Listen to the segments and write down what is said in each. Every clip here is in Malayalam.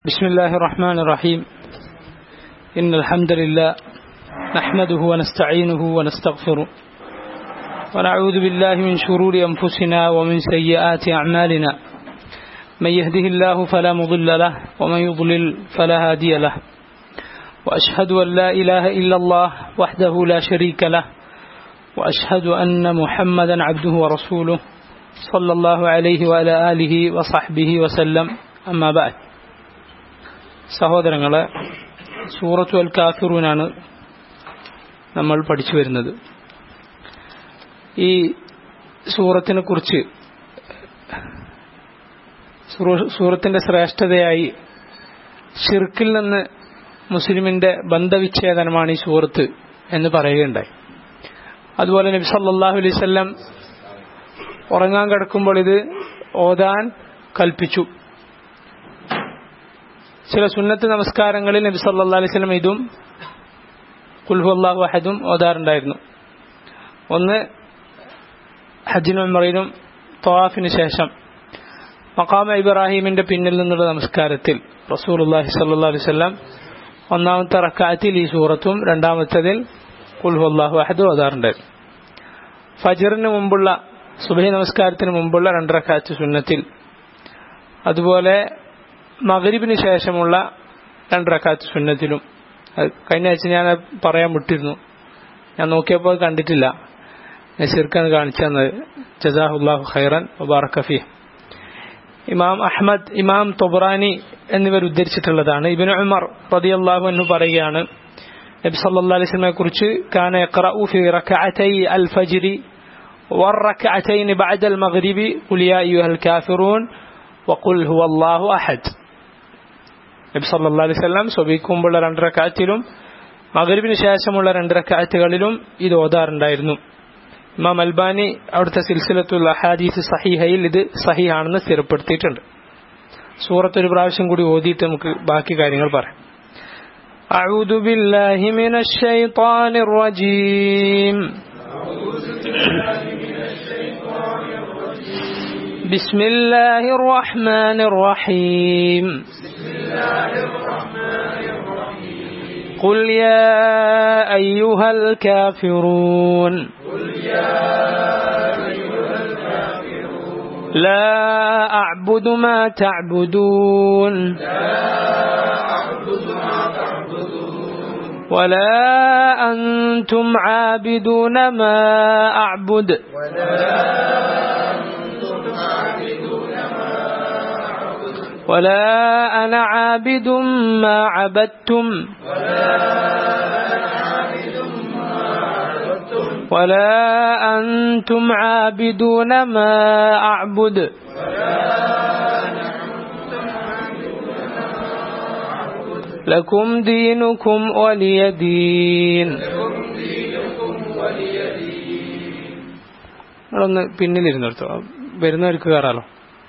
بسم الله الرحمن الرحيم إن الحمد لله نحمده ونستعينه ونستغفره ونعوذ بالله من شرور أنفسنا ومن سيئات أعمالنا من يهده الله فلا مضل له ومن يضلل فلا هادي له وأشهد أن لا إله إلا الله وحده لا شريك له وأشهد أن محمدا عبده ورسوله صلى الله عليه وعلى آله وصحبه وسلم أما بعد സഹോദരങ്ങളെ സൂറത്തു അൽ കാഫിറൂനാണ് നമ്മൾ പഠിച്ചു വരുന്നത് ഈ സൂറത്തിനെ കുറിച്ച് സൂറത്തിന്റെ ശ്രേഷ്ഠതയായി ഷിർക്കിൽ നിന്ന് മുസ്ലിമിന്റെ ബന്ധവിച്ഛേദനമാണ് ഈ സൂറത്ത് എന്ന് പറയുകയുണ്ടായി അതുപോലെ നബി സല്ലാഹു അലൈവല്ലം ഉറങ്ങാൻ കിടക്കുമ്പോൾ ഇത് ഓതാൻ കൽപ്പിച്ചു ചില സുന്നത്ത് നമസ്കാരങ്ങളിൽ നബി സല്ലാ അലൈഹി സ്വലം ഇതും കുൽഹു അള്ളാഹു അഹദും ഓതാറുണ്ടായിരുന്നു ഒന്ന് ഹജ്ജിനും ഉമറിനും തവാഫിന് ശേഷം മക്കാമ ഇബ്രാഹിമിന്റെ പിന്നിൽ നിന്നുള്ള നമസ്കാരത്തിൽ റസൂൽ അള്ളാഹി സല്ലാ അലൈഹി സ്വലം ഒന്നാമത്തെ റക്കാത്തിൽ ഈ സൂറത്തും രണ്ടാമത്തതിൽ കുൽഹു അള്ളാഹു അഹദും ഓതാറുണ്ടായിരുന്നു ഫജറിന് മുമ്പുള്ള സുബഹി നമസ്കാരത്തിന് മുമ്പുള്ള രണ്ടരക്കാറ്റ് സുന്നത്തിൽ അതുപോലെ മകരിബിന് ശേഷമുള്ള രണ്ടരക്കാത്ത് സുന്നത്തിലും കഴിഞ്ഞ ആഴ്ച ഞാൻ പറയാൻ വിട്ടിരുന്നു ഞാൻ നോക്കിയപ്പോൾ കണ്ടിട്ടില്ല നസീർക്കാണ് കാണിച്ചു തന്നത് ജസാഹുല്ലാഹു ഖൈറൻ മുബാറക്കഫി ഇമാം അഹമ്മദ് ഇമാം തൊബ്രാനി എന്നിവർ ഉദ്ധരിച്ചിട്ടുള്ളതാണ് ഇബിൻ ഉമർ റതിയല്ലാഹു എന്ന് പറയുകയാണ് നബി സല്ലല്ലാഹു അലൈഹി വസല്ലമയെ കുറിച്ച് കാന യഖറഉ ഫി റകഅതൈ അൽ ഫജ്രി والركعتين بعد المغرب قل يا أيها الكافرون وقل هو الله أحد നബി സല്ലാ അലൈഹി സ്വല്ലാം സ്വബിക്കുമ്പോഴുള്ള രണ്ടരക്കാറ്റിലും മകരിബിന് ശേഷമുള്ള രണ്ടരക്കാറ്റുകളിലും ഇത് ഓതാറുണ്ടായിരുന്നു ഇമാം അൽബാനി അവിടുത്തെ സിൽസിലത്തുള്ള ഹാദീസ് സഹിഹയിൽ ഇത് സഹിയാണെന്ന് സ്ഥിരപ്പെടുത്തിയിട്ടുണ്ട് സൂറത്ത് ഒരു പ്രാവശ്യം കൂടി ഓതിയിട്ട് നമുക്ക് ബാക്കി കാര്യങ്ങൾ പറയാം أعوذ بالله من الشيطان الرجيم بسم الله الرحمن الرحيم قل يا أيها الكافرون لا أعبد ما تعبدون ولا أنتم عابدون ما أعبد ولا أنا عابد ما عبدتم ولا أنتم عابدون ما أعبد لكم دينكم ولي دين നിങ്ങളൊന്ന് പിന്നിലിരുന്നെടുത്തോ വരുന്നവർക്ക് കയറാലോ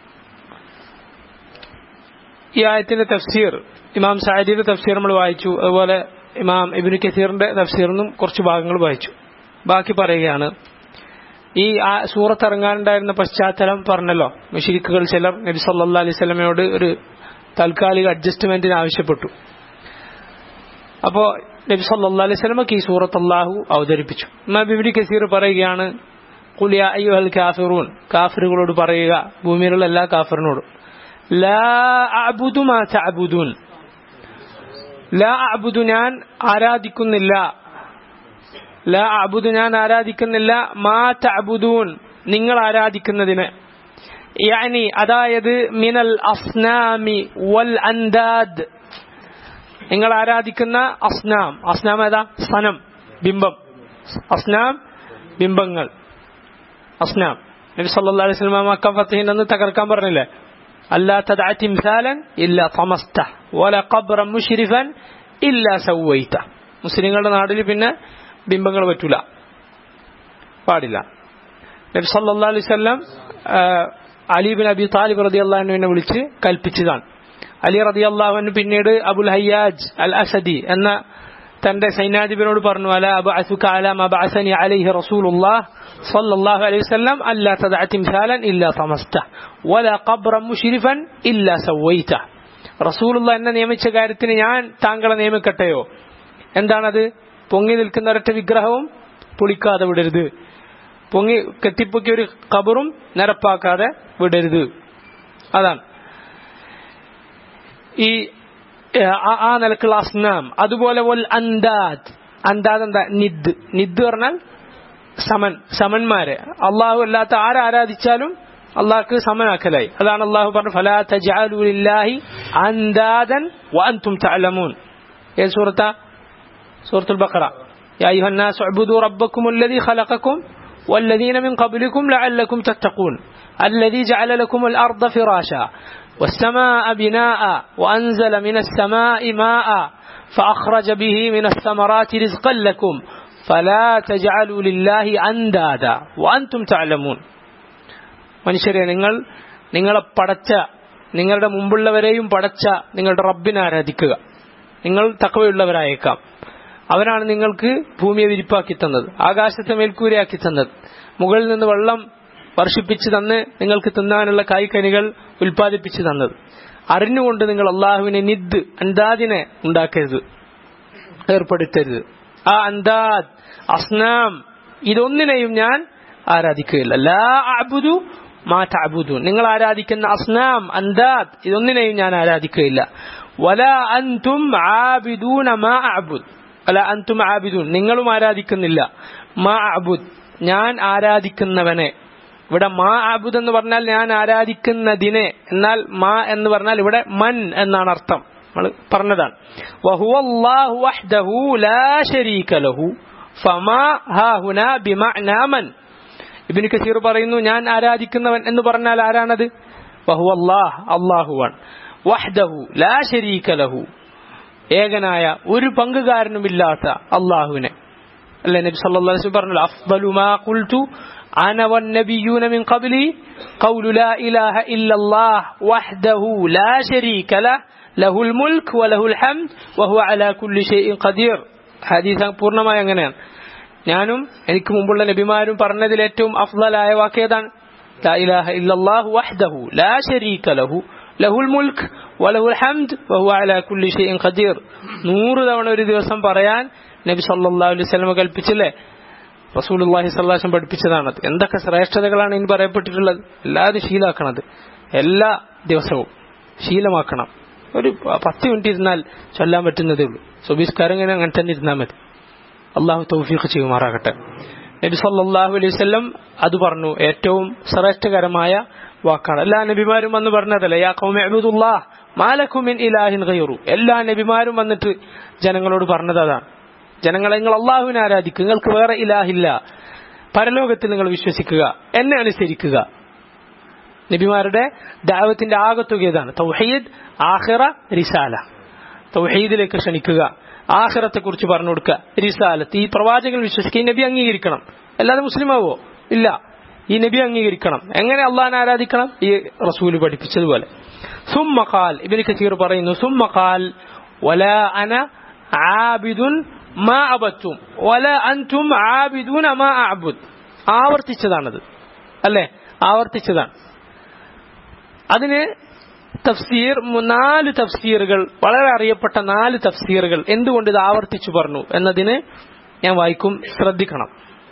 ഈ ആയത്തിന്റെ തഫ്സീർ ഇമാം സാദിയുടെ തഫ്സീർ നമ്മൾ വായിച്ചു അതുപോലെ ഇമാം ഇബിന് കസീറിന്റെ തഫ്സീറിനും കുറച്ച് ഭാഗങ്ങൾ വായിച്ചു ബാക്കി പറയുകയാണ് ഈ സൂറത്ത് ഇറങ്ങാനുണ്ടായിരുന്ന പശ്ചാത്തലം പറഞ്ഞല്ലോ മുഷിരിക്കുകൾ ചിലർ നബി സല്ലാ അലൈഹി സ്വലമയോട് ഒരു താൽക്കാലിക അഡ്ജസ്റ്റ്മെന്റിന് ആവശ്യപ്പെട്ടു അപ്പോ നബി സല്ലാ അലൈഹി സ്വലമക്ക് ഈ സൂറത്ത് അള്ളാഹു അവതരിപ്പിച്ചു ഇമാം ഇബിന് കസീർ പറയുകയാണ് കുലിയ അയ്യോ അൽ കാഫിറൂൻ കാഫിറുകളോട് പറയുക ഭൂമിയിലുള്ള എല്ലാ കാഫിറിനോടും ലാ അബുദു മാ തഅബുദൂൻ ലാ അബുദു ഞാൻ ആരാധിക്കുന്നില്ല ലാ അബുദു ഞാൻ ആരാധിക്കുന്നില്ല മാ തഅബുദൂൻ നിങ്ങൾ ആരാധിക്കുന്നതിന് യാനി അതായത് മിനൽ അസ്നാമി വൽ അൻദാദ് നിങ്ങൾ ആരാധിക്കുന്ന അസ്നാം അസ്നാം ഏതാ സനം ബിംബം അസ്നാം ബിംബങ്ങൾ അസ്നാം നബി സല്ലല്ലാഹു അലൈഹി വസല്ലം മക്ക ഫത്തഹിൻ എന്ന് തകർക്കാൻ പറഞ്ഞില്ലേ ألا تدع تمثالا إلا طمسته ولا قبرا مشرفا إلا سويته മുസ്ലിങ്ങളുടെ നാട്ടിൽ പിന്നെ ബിംബങ്ങൾ പറ്റൂല പാടില്ല നബി സല്ലാ അലൈഹി സ്വല്ലം അലീബിൻ അബി താലിബ് റതി അള്ളാഹുവിനെ വിളിച്ച് കൽപ്പിച്ചതാണ് അലി റതി അള്ളാഹുവിന് പിന്നീട് അബുൽ ഹയ്യാജ് അൽ അസദി എന്ന തന്റെ സൈന്യാധിപനോട് പറഞ്ഞു അല അബു അസുഖ അല മബഅസനി അലൈഹി റസൂലുള്ളാഹ് صلى الله عليه وسلم ألا تدع تمثالا إلا طمسته ولا قبرا مشرفا إلا سويته റസൂലുള്ള എന്നെ നിയമിച്ച കാര്യത്തിന് ഞാൻ താങ്കളെ നിയമിക്കട്ടെയോ എന്താണത് പൊങ്ങി നിൽക്കുന്ന ഒരൊറ്റ വിഗ്രഹവും പൊളിക്കാതെ വിടരുത് പൊങ്ങി കെട്ടിപ്പൊക്കി ഒരു കബറും നിരപ്പാക്കാതെ വിടരുത് അതാണ് ഈ ആ- ആ നിലക്കുള്ള അസ്നാം അതുപോലെ വൽ അന്താദ് അന്താദ് എന്താ നിദ് നിദ് പറഞ്ഞാൽ സമൻ സമന്മാരെ അള്ളാഹു അല്ലാത്ത ആരാരാധിച്ചാലും അള്ളാഹ്ക്ക് സമനാക്കലായി അതാണ് അള്ളാഹു പറഞ്ഞു ഫലാ തജഅലു ലില്ലാഹി അന്താദൻ വഅൻതും തഅലമൂൻ ഏത് സൂറത്താ സൂറത്തുൽ ബഖറ يا أيها الناس اعبدوا ربكم الذي خلقكم والذين من قبلكم لعلكم تتقون الذي جعل لكم الأرض فراشا والسماء بناء وأنزل من السماء ماء فأخرج به من الثمرات رزقا لكم فلا تجعلوا لله أندادا وأنتم تعلمون മനുഷ്യരെ നിങ്ങൾ നിങ്ങളെ പടച്ച നിങ്ങളുടെ മുമ്പുള്ളവരെയും പടച്ച നിങ്ങളുടെ റബ്ബിനെ ആരാധിക്കുക നിങ്ങൾ തക്കവയുള്ളവരായേക്കാം അവരാണ് നിങ്ങൾക്ക് ഭൂമിയെ വിരിപ്പാക്കി തന്നത് ആകാശത്തെ മേൽക്കൂരയാക്കി തന്നത് മുകളിൽ നിന്ന് വെള്ളം വർഷിപ്പിച്ചു തന്ന് നിങ്ങൾക്ക് തിന്നാനുള്ള കായ്ക്കനികൾ ഉൽപ്പാദിപ്പിച്ചു തന്നത് അറിഞ്ഞുകൊണ്ട് നിങ്ങൾ അള്ളാഹുവിനെ നിദ് അന്താദിനെ ഉണ്ടാക്കരുത് ഏർപ്പെടുത്തരുത് ആ അന്താദ് അസ്നാം ഇതൊന്നിനെയും ഞാൻ ആരാധിക്കുകയില്ല ലാ അബുദു മാ തഅബുദൂൻ നിങ്ങൾ ആരാധിക്കുന്ന അസ്നാം അന്താദ് ഇതൊന്നിനെയും ഞാൻ ആരാധിക്കുകയില്ല വല അൻതും ആബിദൂന മാ അഅബുദ് വല അൻതും ആബിദൂൻ നിങ്ങളും ആരാധിക്കുന്നില്ല മാ അഅബുദ് ഞാൻ ആരാധിക്കുന്നവനെ ഇവിടെ മാ അബുദ് എന്ന് പറഞ്ഞാൽ ഞാൻ ആരാധിക്കുന്നതിനെ എന്നാൽ മാ എന്ന് പറഞ്ഞാൽ ഇവിടെ മൻ എന്നാണ് അർത്ഥം നമ്മൾ പറഞ്ഞതാണ് വഹുവ അല്ലാഹു വഹ്ദഹു ലാ ശരീക ലഹു ഫമാ ഹാഹുന ബിമഅനാ മൻ ഇബ്നു കസീർ പറയുന്നു ഞാൻ ആരാധിക്കുന്നവൻ എന്ന് പറഞ്ഞാൽ ആരാണത് വഹുവ അല്ലാഹ് അല്ലാഹുവാൻ വഹ്ദഹു ലാ ശരീക ലഹു ഏകനായ ഒരു പങ്കുകാരനുമില്ലാത്ത അള്ളാഹുവിനെ അല്ലെ നബി സല്ലല്ലാഹു അലൈഹി വസല്ലം പറഞ്ഞു അഫ്ദലു മാ ഖുൽതു അന വന്നബിയ്യൂന മിൻ ഖബ്ലി ഖൗലു ലാ ഇലാഹ ഇല്ലല്ലാഹ് വഹ്ദഹു ലാ ശരീക ലഹ് ലഹുൽ മുൽക്ക് വലഹുൽ ഹംദ് വഹുവ അലാ കുല്ലി ഷൈഇൻ ഖദീർ ഹദീസ് പൂർണ്ണമായി അങ്ങനെയാണ് ഞാനും എനിക്ക് മുമ്പുള്ള നബിമാരും പറഞ്ഞതിൽ ഏറ്റവും അഫ്ദലായ വാക്ക് ഏതാണ് ലാ ഇലാഹ ഇല്ലല്ലാഹു വഹ്ദഹു ലാ ശരീക ലഹു ലഹുൽ മുൽക്ക് വലഹുൽ ഹംദ് വഹുവ അലാ കുല്ലി ഷൈഇൻ ഖദീർ നൂറ് തവണ ഒരു ദിവസം പറയാൻ നബി സല്ലല്ലാഹു അലൈഹി വസല്ലം കൽപ്പിച്ചില്ലേ റസൂലുള്ളാഹി സ്വല്ലല്ലാഹു അലൈഹി വസല്ലം പഠിപ്പിച്ചതാണത് എന്തൊക്കെ ശ്രേഷ്ഠതകളാണ് ഇനി പറയപ്പെട്ടിട്ടുള്ളത് എല്ലാവരും ശീലാക്കണത് എല്ലാ ദിവസവും ശീലമാക്കണം ഒരു പത്ത് മിനിറ്റ് ഇരുന്നാൽ ചൊല്ലാൻ പറ്റുന്നതേ ഉള്ളൂ സുബീസ്കാരം ഇങ്ങനെ അങ്ങനെ തന്നെ ഇരുന്നാൽ മതി അള്ളാഹു തൗഫീഖ് ചെയ്യുമാറാകട്ടെ നബി സല്ലല്ലാഹു അലൈഹി വസല്ലം അത് പറഞ്ഞു ഏറ്റവും ശ്രേഷ്ഠകരമായ വാക്കാണ് എല്ലാ നബിമാരും വന്ന് പറഞ്ഞതല്ലേ യാ ഖൗമി അബ്ദുല്ലാഹ് മാലക്കും മിൻ ഇലാഹിൻ ഗൈറു എല്ലാ നബിമാരും വന്നിട്ട് ജനങ്ങളോട് പറഞ്ഞത് അതാണ് ജനങ്ങളെ നിങ്ങൾ അള്ളാഹുവിനെ ആരാധിക്കുക നിങ്ങൾക്ക് വേറെ ഇലാഹില്ല പരലോകത്തിൽ നിങ്ങൾ വിശ്വസിക്കുക എന്നെ അനുസരിക്കുക നബിമാരുടെ ദാവത്തിന്റെ ആകത്തുക ഇതാണ് തൗഹീദ് ആഖിറ റിസാല തൗഹീദിലേക്ക് ക്ഷണിക്കുക ആഖിറത്തെ കുറിച്ച് പറഞ്ഞു കൊടുക്കുക റിസാലത്ത് ഈ പ്രവാചകൻ വിശ്വസിക്കുക ഈ നബി അംഗീകരിക്കണം അല്ലാതെ മുസ്ലിമാവോ ഇല്ല ഈ നബി അംഗീകരിക്കണം എങ്ങനെ അള്ളാഹിനെ ആരാധിക്കണം ഈ റസൂല് പഠിപ്പിച്ചതുപോലെ സുമ്മഖാൽ ഇബിന് കസീർ പറയുന്നു സുമ്മഖാൽ വല അന ആബിദുൻ മാ അബത്തും വല അൻതും ആബിദൂന മാ അബുദ് ആവർത്തിച്ചതാണത് അല്ലേ ആവർത്തിച്ചതാണ് അതിന് തഫ്സീർ നാല് തഫ്സീറുകൾ വളരെ അറിയപ്പെട്ട നാല് തഫ്സീറുകൾ എന്തുകൊണ്ട് ഇത് ആവർത്തിച്ചു പറഞ്ഞു എന്നതിന് ഞാൻ വായിക്കും ശ്രദ്ധിക്കണം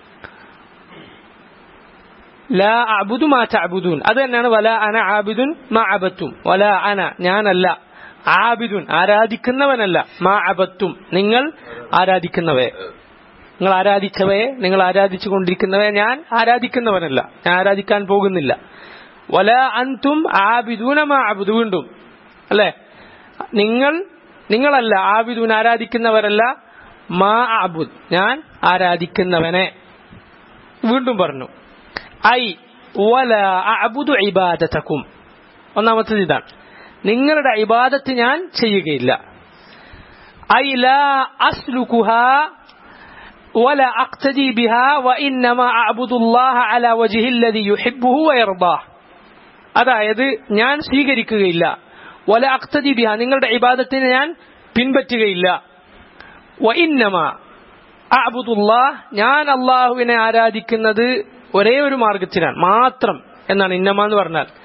ലാ അബുദു മാ തഅബുദൂൻ അത് തന്നെയാണ് വല അന ആബിദുൻ മാ അബത്തും വല അന ഞാനല്ല ആബിദുൻ ആരാധിക്കുന്നവനല്ല മാ അബത്തും നിങ്ങൾ ആരാധിക്കുന്നവയെ നിങ്ങൾ ആരാധിച്ചവയെ നിങ്ങൾ ആരാധിച്ചു കൊണ്ടിരിക്കുന്നവയെ ഞാൻ ആരാധിക്കുന്നവനല്ല ഞാൻ ആരാധിക്കാൻ പോകുന്നില്ല വല അൻതും ആബിദൂന മാ അബുദ് വീണ്ടും അല്ലെ നിങ്ങൾ നിങ്ങളല്ല ആബിദൂൻ ആരാധിക്കുന്നവരല്ല മാ അബുദ് ഞാൻ ആരാധിക്കുന്നവനെ വീണ്ടും പറഞ്ഞു ഐ വല അബുദു ഇബാദത്തക്കും ഒന്നാമത്തത് ഇതാണ് നിങ്ങളുടെ ഇബാദത്ത് ഞാൻ ചെയ്യുകയില്ല ഐ ലാ അസ്ലുകുഹ ولا أقتدي بها وإنما أعبد الله على وجه الذي يحبه ويرضاه അതായത് ഞാൻ സ്വീകരിക്കുകയില്ല വല അക്തതി ബിഹ നിങ്ങളുടെ ഇബാദത്തിനെ ഞാൻ പിൻപറ്റുകയില്ല വഇന്നമ അഅബുദുല്ലാഹ് ഞാൻ അള്ളാഹുവിനെ ആരാധിക്കുന്നത് ഒരേ ഒരു മാർഗത്തിലാണ് മാത്രം എന്നാണ് ഇന്നമ എന്ന് പറഞ്ഞാൽ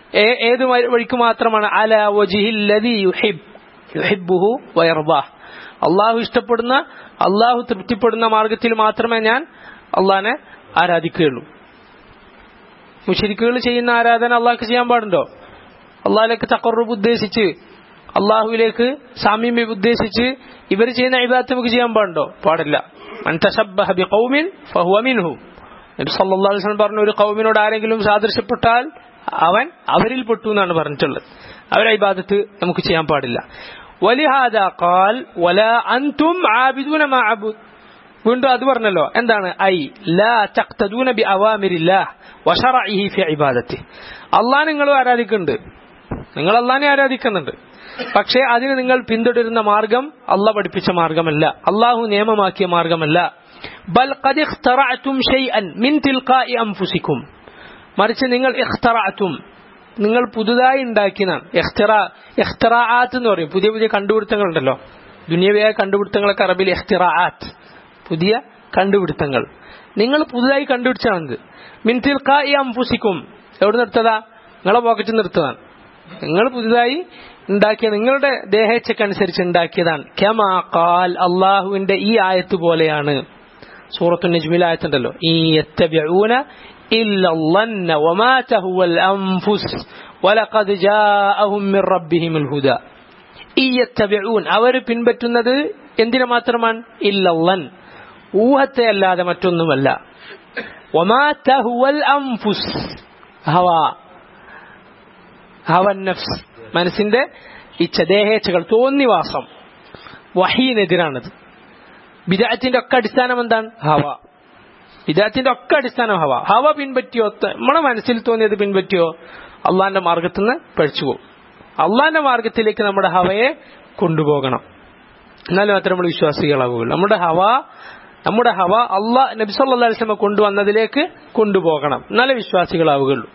ഏ- ഏത് വഴി- വഴിക്ക് മാത്രമാണ് അല വജിഹില്ലദി യുഹിബ് യുഹിബ്ബുഹു വയർബാഹ് അള്ളാഹു ഇഷ്ടപ്പെടുന്ന അള്ളാഹു തൃപ്തിപ്പെടുന്ന മാർഗത്തിൽ മാത്രമേ ഞാൻ അള്ളാഹിനെ ആരാധിക്കുകയുള്ളൂ മുഷരിക്കുകൾ ചെയ്യുന്ന ആരാധന അള്ളാഹ്ക്ക് ചെയ്യാൻ പാടുണ്ടോ അള്ളാഹിലേക്ക് തക്കറുബ് ഉദ്ദേശിച്ച് അള്ളാഹുവിലേക്ക് സാമീമ്യം ഉദ്ദേശിച്ച് ഇവർ ചെയ്യുന്ന ഇബാദത്ത് നമുക്ക് ചെയ്യാൻ പാടുണ്ടോ പാടില്ല മൻ തശബ്ബഹ ബിഖൗമിൻ ഫഹുവ മിൻഹും നബി സല്ലല്ലാഹു അലൈഹി വസല്ലം പറഞ്ഞു ഒരു കൗമിനോട് ആരെങ്കിലും സാദൃശ്യപ്പെട്ടാൽ അവൻ അവരിൽ പെട്ടു എന്നാണ് പറഞ്ഞിട്ടുള്ളത് അവരെ ഇബാദത്ത് നമുക്ക് ചെയ്യാൻ പാടില്ല വലിഹാദ ഖാൽ വലാ അൻതും ആബിദൂന മാ അബുദ് വീണ്ടും അത് പറഞ്ഞല്ലോ എന്താണ് ഐ ലാ തഖ്തദൂന ബി അവാമിരില്ലാഹ് വശറഇഹി ഫി ഇബാദത്തി അള്ളാഹ് നിങ്ങളും ആരാധിക്കുന്നുണ്ട് നിങ്ങൾ അള്ളാഹിനെ ആരാധിക്കുന്നുണ്ട് പക്ഷേ അതിന് നിങ്ങൾ പിന്തുടരുന്ന മാർഗം അള്ളാഹ് പഠിപ്പിച്ച മാർഗമല്ല അള്ളാഹു നിയമമാക്കിയ മാർഗമല്ല ബൽ ഖദ് ഇഖ്തറഅതും ഷൈഅൻ മിൻ തിൽഖാഇ അൻഫുസിക്കും മറിച്ച് നിങ്ങൾ ഇഖ്തറഅതും നിങ്ങൾ പുതുതായി ഉണ്ടാക്കിയതാണ് ഇഖ്തിറ ഇഖ്തിറാഅത്ത് എന്ന് പറയും പുതിയ പുതിയ കണ്ടുപിടുത്തങ്ങൾ ഉണ്ടല്ലോ ദുനിയവിയായ കണ്ടുപിടുത്തങ്ങളൊക്കെ അറബിൽ ഇഖ്തിറാഅത്ത് പുതിയ കണ്ടുപിടുത്തങ്ങൾ നിങ്ങൾ പുതുതായി കണ്ടുപിടിച്ചാണിത് മിൻ തിൽഖാഇ അൻഫുസിക്കും എവിടെ നിർത്തതാ നിങ്ങളെ പോക്കറ്റിൽ നിർത്തതാണ് നിങ്ങൾ പുതുതായി ഉണ്ടാക്കിയ നിങ്ങളുടെ ദേഹേച്ഛക്കനുസരിച്ച് ഉണ്ടാക്കിയതാണ് കെമാ ഖാൽ അള്ളാഹുവിന്റെ ഈ ആയത്ത് പോലെയാണ് സൂറത്തു നജ്മിൽ ആയത്തുണ്ടല്ലോ ഈ യത്തബിഊന إلا الظن وما تهوى الأنفس ولقد جاءهم من ربهم الهدى ഈ യത്തബിഊൻ അവർ പിൻപറ്റുന്നത് എന്തിനു മാത്രമാണ് ഇല്ലല്ലൻ ഊഹത്തെ അല്ലാതെ മറ്റൊന്നുമല്ല വമാ തഹുവൽ അൻഫുസ് ഹവ ഹവൻ നഫ്സ് മനസ്സിന്റെ ഇച്ഛ ദേഹേച്ഛകൾ തോന്നിവാസം വഹീനെതിരാണത് ബിദാത്തിന്റെ ഒക്കെ അടിസ്ഥാനം എന്താണ് ഹവ ബിദാത്തിന്റെ ഒക്കെ അടിസ്ഥാനം ഹവ ഹവ പിൻപറ്റിയോ ത- നമ്മളെ മനസ്സിൽ തോന്നിയത് പിൻപറ്റിയോ അള്ളാന്റെ മാർഗത്തിൽ നിന്ന് പഴിച്ചു പോകും അള്ളാന്റെ മാർഗത്തിലേക്ക് നമ്മുടെ ഹവയെ കൊണ്ടുപോകണം എന്നാലും മാത്രമേ നമ്മൾ വിശ്വാസികളാവുകയുള്ളൂ നമ്മുടെ ഹവ നമ്മുടെ ഹവ അള്ളാഹ് നബി സല്ലല്ലാഹു അലൈഹി വസല്ലം കൊണ്ടുവന്നതിലേക്ക് കൊണ്ടുപോകണം എന്നാലേ വിശ്വാസികളാവുകയുള്ളൂ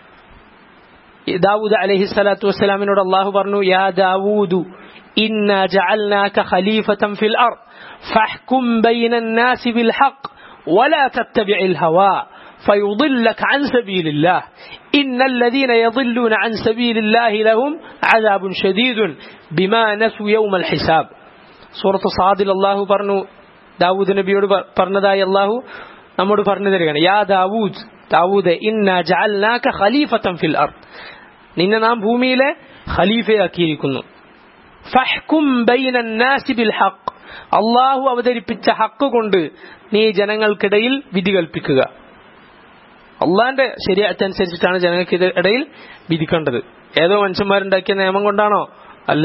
ദാവൂദ് അലൈഹി സ്വലാത്തു വസ്സലാമിനോട് അള്ളാഹു പറഞ്ഞു യാ ദാവൂദു ഇന്ന ജഅൽനാക ഖലീഫതൻ ഫിൽ അർദ് ഫഹ്കും ബൈനൻ നാസി ബിൽ ഹഖ് ولا تتبع الهوى فيضلك عن سبيل الله إن الذين يضلون عن سبيل الله لهم عذاب شديد بما نسوا يوم الحساب സൂറത്ത് സാദിൽ അള്ളാഹു പറഞ്ഞു ദാവൂദ് നബിയോട് പ- പറഞ്ഞതായി അള്ളാഹു നമ്മോട് പറഞ്ഞു തരികയാണ് യാ ദാവൂദ് ദാവൂദ് ഇന്ന ജഅൽനാക ഖലീഫതൻ ഫിൽ അർദ് നിന്നെ നാം ഭൂമിയിലെ ഖലീഫയാക്കിയിരിക്കുന്നു ഫഹ്കും ബൈനൻ നാസി ബിൽ ഹഖ് അള്ളാഹു അവതരിപ്പിച്ച ഹക്ക് കൊണ്ട് നീ ജനങ്ങൾക്കിടയിൽ വിധി കൽപ്പിക്കുക അള്ളാന്റെ ശരിയനുസരിച്ചിട്ടാണ് ജനങ്ങൾക്ക് ഇത് ഇടയിൽ വിധിക്കേണ്ടത് ഏതോ മനുഷ്യന്മാരുണ്ടാക്കിയ നിയമം കൊണ്ടാണോ അല്ല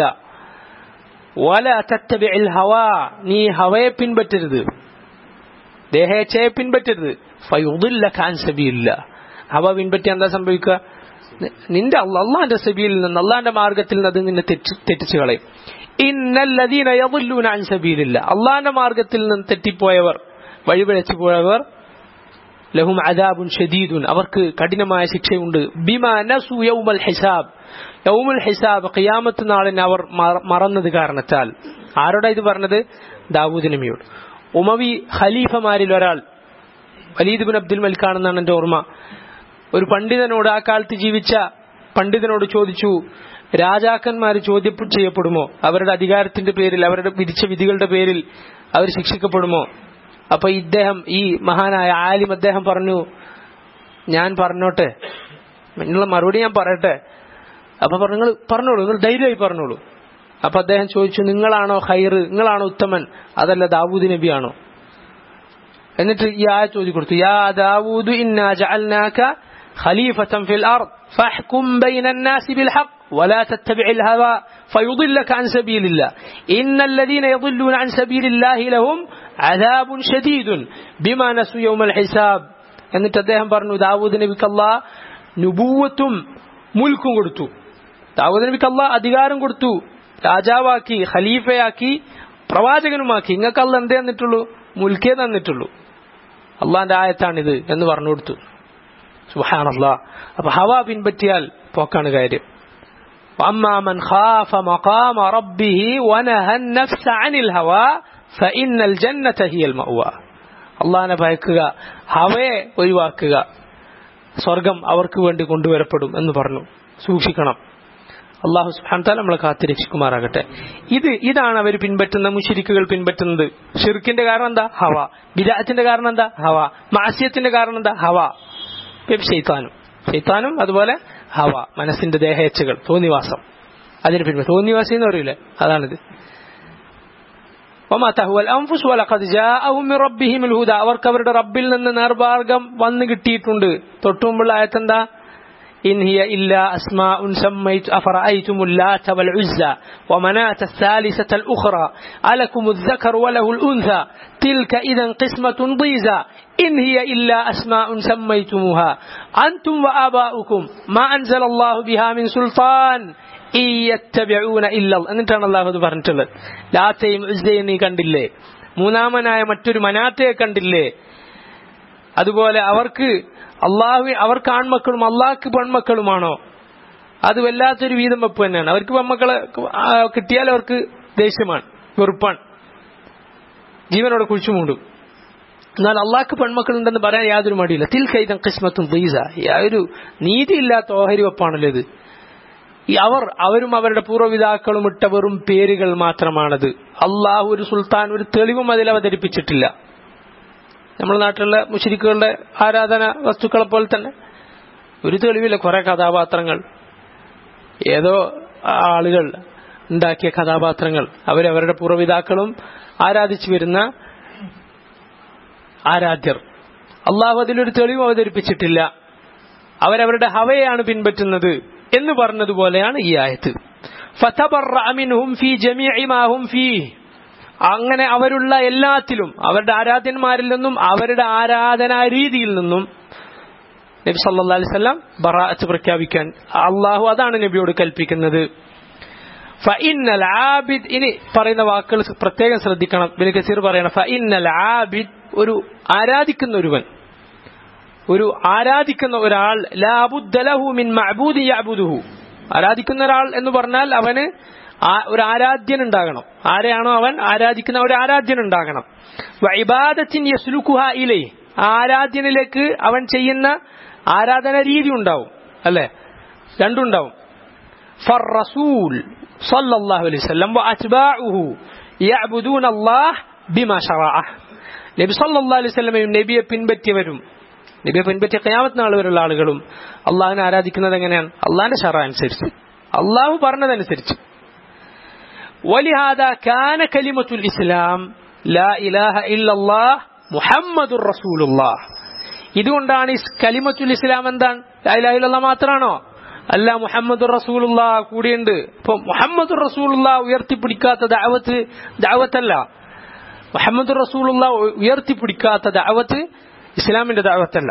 വല തത്തബിഇൽ ഹവാ നീ ഹവയെ പിൻപറ്റരുത് ദേഹേച്ഛയെ പിൻപറ്റരുത് ഫയുദില്ലക അൻ സബീലില്ല ഹവ പിൻപറ്റി എന്താ സംഭവിക്കുക നി- നിന്റെ അള്ള അള്ളാന്റെ സബീലിൽ നിന്ന് അള്ളാന്റെ മാർഗത്തിൽ നിന്ന് അത് നിന്നെ തെറ്റി- തെറ്റിച്ചു കളയും ഇന്നല്ലദീന യദുല്ലൂന അൻ സബീലില്ല അള്ളാന്റെ മാർഗത്തിൽ നിന്ന് തെറ്റിപ്പോയവർ വഴിപിഴച്ചു പോയവർ ലഹും അദാബുൻ ഷദീദുൻ അവർക്ക് കഠിനമായ ശിക്ഷയുണ്ട് ബിമാ നസു യൗമൽ ഹിസാബ് യൗമുൽ ഹിസാബ് ഖിയാമത്ത് നാളിന് അവർ മറ- മറന്നത് കാരണത്താൽ ആരോടാ ഇത് പറഞ്ഞത് ദാവൂദ് നബിയോട് ഉമവി ഖലീഫമാരിൽ ഒരാൾ വലീദ് ബിൻ അബ്ദുൽ മലിക്കാണെന്നാണ് എന്റെ ഓർമ്മ ഒരു പണ്ഡിതനോട് ആ കാലത്ത് ജീവിച്ച പണ്ഡിതനോട് ചോദിച്ചു രാജാക്കന്മാർ ചോദ്യം ചെയ്യപ്പെടുമോ അവരുടെ അധികാരത്തിന്റെ പേരിൽ അവരുടെ വിധിച്ച വിധികളുടെ പേരിൽ അവർ ശിക്ഷിക്കപ്പെടുമോ അപ്പൊ ഇദ്ദേഹം ഈ മഹാനായ ആലിം അദ്ദേഹം പറഞ്ഞു ഞാൻ പറഞ്ഞോട്ടെ നിങ്ങളെ മറുപടി ഞാൻ പറയട്ടെ അപ്പൊ പറഞ്ഞു നിങ്ങൾ പറഞ്ഞോളൂ നിങ്ങൾ ധൈര്യമായി പറഞ്ഞോളൂ അപ്പൊ അദ്ദേഹം ചോദിച്ചു നിങ്ങളാണോ ഹൈർ നിങ്ങളാണോ ഉത്തമൻ അതല്ല ദാവൂദ് നബിയാണോ എന്നിട്ട് ഈ ആയ ചോദി കൊടുത്തു യാ ദാവൂദു ഇന്നാ ജഅൽനാക ഖലീഫതൻ ഫിൽ അർദ് ഫഹ്കും ബൈനൻ നാസി ബിൽ ഹഖ് ولا تتبع الهوى فيضلك عن سبيل الله إن الذين يضلون عن سبيل الله لهم عذاب شديد بما نسوا يوم الحساب എന്നിട്ട് അദ്ദേഹം പറഞ്ഞു ദാവൂദ് നബിക്ക് അല്ലാഹ് നുബൂവത്തും മുൽക്കും കൊടുത്തു ദാവൂദ് നബിക്ക് അല്ലാഹ് അധികാരം കൊടുത്തു രാജാവാക്കി ഖലീഫയാക്കി പ്രവാചകനുമാക്കി നിങ്ങൾക്ക് അല്ല എന്തേ തന്നിട്ടുള്ളൂ മുൽക്കേ തന്നിട്ടുള്ളൂ അള്ളാന്റെ ആയത്താണിത് എന്ന് പറഞ്ഞു കൊടുത്തു സുഹാനല്ലാ അപ്പൊ ഹവ പിൻപറ്റിയാൽ പോക്കാണ് കാര്യം وأما من خاف مقام ربه ونهى النفس عن الهوى فإن الجنة هي المأوى അള്ളാഹിനെ ഭയക്കുക ഹവയെ ഒഴിവാക്കുക സ്വർഗം അവർക്ക് വേണ്ടി കൊണ്ടുവരപ്പെടും എന്ന് പറഞ്ഞു സൂക്ഷിക്കണം അള്ളാഹു സുഹാൻതാൽ നമ്മളെ കാത്തിരക്ഷിക്കുമാറാകട്ടെ ഇത് ഇതാണ് അവർ പിൻപറ്റുന്ന മുഷിരിക്കുകൾ പിൻപറ്റുന്നത് ഷിർക്കിന്റെ കാരണം എന്താ ഹവ ബിദാത്തിന്റെ കാരണം എന്താ ഹവ മാസ്യത്തിന്റെ കാരണം എന്താ ഹവ ഷെയ്ത്താനും ഷെയ്ത്താനും അതുപോലെ ഹവ മനസ്സിന്റെ ദേഹേച്ഛകൾ തോന്നിവാസം അതിന് പിൻപറ്റും തോന്നിവാസി എന്ന് പറയൂലേ അതാണിത് وما تهوى الأنفس ولقد جاءهم من ربهم الهدى അവർക്ക് അവരുടെ റബ്ബിൽ നിന്ന് നേർമാർഗം വന്നു കിട്ടിയിട്ടുണ്ട് തൊട്ടുമുമ്പുള്ള ആയത്തെന്താ إن هي إلا أسماء سميت أفرأيتم اللات والعزى ومناة الثالثة الأخرى ألكم الذكر وله الأنثى تلك إذا قسمة ضيزى إن هي إلا أسماء سميتموها أنتم وآباؤكم ما أنزل الله بها من سلطان എന്നിട്ടാണ് അള്ളാഹു അത് പറഞ്ഞിട്ടുള്ളത് ലാത്തയും ഉസ്ദയും നീ കണ്ടില്ലേ മൂന്നാമനായ മറ്റൊരു മനാത്തയെ കണ്ടില്ലേ അതുപോലെ അവർക്ക് അള്ളാഹു അവർക്ക് ആൺമക്കളും അള്ളാഹ്ക്ക് പെൺമക്കളുമാണോ അത് വല്ലാത്തൊരു വീതം വെപ്പ് തന്നെയാണ് അവർക്ക് പെൺമക്കളെ കിട്ടിയാൽ അവർക്ക് ദേഷ്യമാണ് വെറുപ്പാണ് ജീവനോടെ കുഴിച്ചു മൂടും എന്നാൽ അള്ളാഹ്ക്ക് പെൺമക്കളുണ്ടെന്ന് പറയാൻ യാതൊരു മടിയില്ല തിൽ കൈതം കിസ്മത്തും ബീസ ഒരു നീതിയില്ലാത്ത ഓഹരി വെപ്പാണല്ലോ ഇത് ഈ അവർ അവരും അവരുടെ പൂർവ്വപിതാക്കളും ഇട്ട വെറും പേരുകൾ മാത്രമാണത് അള്ളാഹു ഒരു സുൽത്താൻ ഒരു തെളിവും അതിൽ അവതരിപ്പിച്ചിട്ടില്ല നമ്മുടെ നാട്ടിലുള്ള മുഷരിക്കുകളുടെ ആരാധന വസ്തുക്കളെ പോലെ തന്നെ ഒരു തെളിവില്ല കുറെ കഥാപാത്രങ്ങൾ ഏതോ ആളുകൾ ഉണ്ടാക്കിയ കഥാപാത്രങ്ങൾ അവരവരുടെ പൂർവ്വപിതാക്കളും ആരാധിച്ചു വരുന്ന ആരാധ്യർ അള്ളാഹു അതിലൊരു തെളിവ് അവതരിപ്പിച്ചിട്ടില്ല അവരവരുടെ ഹവയാണ് പിൻപറ്റുന്നത് എന്ന് പറഞ്ഞതുപോലെയാണ് ഈ ആയത്ത് അങ്ങനെ അവരുള്ള എല്ലാത്തിലും അവരുടെ ആരാധ്യന്മാരിൽ നിന്നും അവരുടെ ആരാധനാ രീതിയിൽ നിന്നും നബി സല്ലാ അലിസ്ല്ലാം ബറാഅത്ത് പ്രഖ്യാപിക്കാൻ അള്ളാഹു അതാണ് നബിയോട് കൽപ്പിക്കുന്നത് ഫഇന്നൽ ആബിദ് ഇനി പറയുന്ന വാക്കുകൾ പ്രത്യേകം ശ്രദ്ധിക്കണം ബിൻ കസീർ പറയണം ഫഇന്നൽ ആബിദ് ഒരു ആരാധിക്കുന്ന ഒരുവൻ ഒരു ആരാധിക്കുന്ന ഒരാൾ ലാബുദ്ദലഹു മിൻ മഅബൂദി യഅബുദുഹു ആരാധിക്കുന്ന ഒരാൾ എന്ന് പറഞ്ഞാൽ അവന് ഒരു ആരാധ്യൻ ഉണ്ടാകണം ആരെയാണോ അവൻ ആരാധിക്കുന്ന ഒരു ആരാധ്യൻ ഉണ്ടാകണം ഇബാദത്തിൻ യസ്ലുക്കുഹ ഇലൈ ആരാധ്യനിലേക്ക് അവൻ ചെയ്യുന്ന ആരാധന രീതി ഉണ്ടാവും അല്ലെ രണ്ടുണ്ടാവും ഫർ റസൂൽ സല്ലല്ലാഹു അലൈഹി വസല്ലം വഅത്ബാഉഹു യഅബുദൂന അല്ലാഹ് ബിമാ ശറഅഹ് നബി സല്ലല്ലാഹു അലൈഹി വസല്ലമയും നബിയെ പിൻപറ്റിയവരും നബിയെ പിൻപറ്റിയ കയാമത്ത് നാൾ വരെയുള്ള ആളുകളും അള്ളാഹിനെ ആരാധിക്കുന്നത് എങ്ങനെയാണ് അള്ളാഹിന്റെ ഷറ അനുസരിച്ച് അള്ളാഹു പറഞ്ഞതനുസരിച്ച് ولهذا كان كلمة الإسلام لا إله إلا الله محمد رسول الله ഇതുകൊണ്ടാണ് കലിമത്തുൽ ഇസ്ലാം എന്താണ് ലായിലാഹില്ല മാത്രാണോ അല്ല മുഹമ്മദ് റസൂലുള്ള കൂടിയുണ്ട് ഇപ്പൊ മുഹമ്മദ് റസൂലുള്ള ഉയർത്തിപ്പിടിക്കാത്ത ദാവത്ത് ദാവത്തല്ല മുഹമ്മദ് റസൂലുള്ള ഉയർത്തിപ്പിടിക്കാത്ത ദാവത്ത് ഇസ്ലാമിന്റെ ദാവത്തല്ല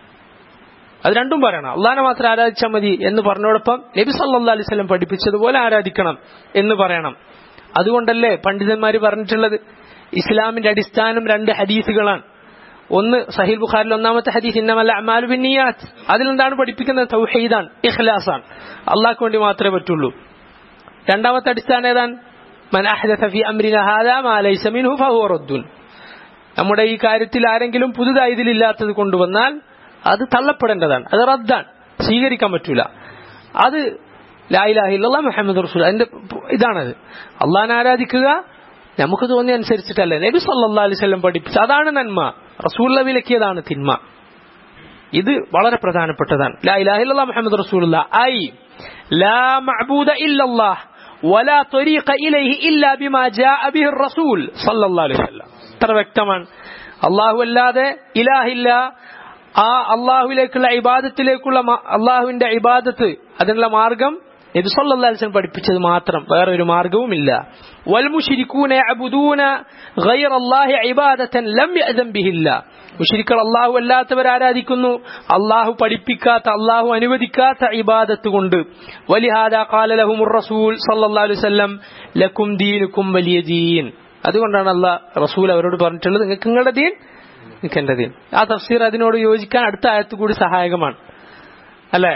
അത് രണ്ടും പറയണം അള്ളാനെ മാത്രം ആരാധിച്ചാൽ മതി എന്ന് പറഞ്ഞോടൊപ്പം നബി സല്ലാ അലൈവല്ലം പഠിപ്പിച്ചതുപോലെ ആരാധിക്കണം എന്ന് പറയണം അതുകൊണ്ടല്ലേ പണ്ഡിതന്മാര് പറഞ്ഞിട്ടുള്ളത് ഇസ്ലാമിന്റെ അടിസ്ഥാനം രണ്ട് ഹദീസുകളാണ് ഒന്ന് സഹീൽ ബുഖാരിൽ ഒന്നാമത്തെ ഹദീസ് ഇന്നമല്ല അമാലു ബിന്നിയാത്ത് അതിലെന്താണ് പഠിപ്പിക്കുന്നത് തൗഹീദാണ് ഇഖ്ലാസാണ് അള്ളാഹ്ക്ക് വേണ്ടി മാത്രമേ പറ്റുള്ളൂ രണ്ടാമത്തെ അടിസ്ഥാനം ഏതാണ് മൻ അഹ്ദസ ഫി അംരിന ഹാദാ മാ ലൈസ മിൻഹു ഫഹുവ റദ്ദുൻ നമ്മുടെ ഈ കാര്യത്തിൽ ആരെങ്കിലും പുതുതായി ഇതിലില്ലാത്തത് കൊണ്ടുവന്നാൽ അത് തള്ളപ്പെടേണ്ടതാണ് അത് റദ്ദാണ് സ്വീകരിക്കാൻ പറ്റൂല അത് ലായിലാഹില്ല മുഹമ്മദ് റസൂൽ അതിന്റെ ഇതാണത് അള്ളാഹിനെ ആരാധിക്കുക നമുക്ക് തോന്നിയ അനുസരിച്ചിട്ടല്ല നബി സല്ലാ അലൈവല്ലം പഠിപ്പിച്ചു അതാണ് നന്മ റസൂള്ള വിലക്കിയതാണ് തിന്മ ഇത് വളരെ പ്രധാനപ്പെട്ടതാണ് ലാ ഇലാഹില്ല മുഹമ്മദ് റസൂലുള്ള ഐ ലാ മഅബൂദ ഇല്ലല്ലാഹ് ولا طريق إليه إلا بما جاء به الرسول صلى الله عليه وسلم ഇത്ര വ്യക്തമാണ് അള്ളാഹു അല്ലാതെ ഇലാഹില്ല ആ അള്ളാഹുവിലേക്കുള്ള ഇബാദത്തിലേക്കുള്ള അള്ളാഹുവിന്റെ ഇബാദത്ത് അതിനുള്ള മാർഗം നബി സല്ലല്ലാഹു അലൈഹി വസല്ലം പഠിപ്പിച്ചത് മാത്രം വേറെ ഒരു മാർഗവുമില്ല والمشركون يعبدون غير الله عبادة لم يأذن به الله മുഷിരിക്കൾ അള്ളാഹു അല്ലാത്തവർ ആരാധിക്കുന്നു അള്ളാഹു പഠിപ്പിക്കാത്ത അള്ളാഹു അനുവദിക്കാത്ത ഇബാദത്ത് കൊണ്ട് വലിഹാദ കാലലഹും റസൂൽ സല്ലല്ലാഹു അലൈഹി വസല്ലം ലക്കും ദീനുക്കും വലിയ ദീൻ അതുകൊണ്ടാണ് അള്ളാഹ് റസൂൽ അവരോട് പറഞ്ഞിട്ടുള്ളത് നിങ്ങൾക്ക് നിങ്ങളുടെ ദീൻ നിങ്ങൾക്ക് എന്റെ ദീൻ ആ തഫ്സീർ അതിനോട് യോജിക്കാൻ അടുത്ത ആയത്ത് കൂടി സഹായകമാണ് അല്ലേ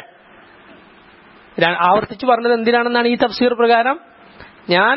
ആവർത്തിച്ച് പറഞ്ഞത് എന്തിനാണെന്നാണ് ഈ തഫ്സീർ പ്രകാരം ഞാൻ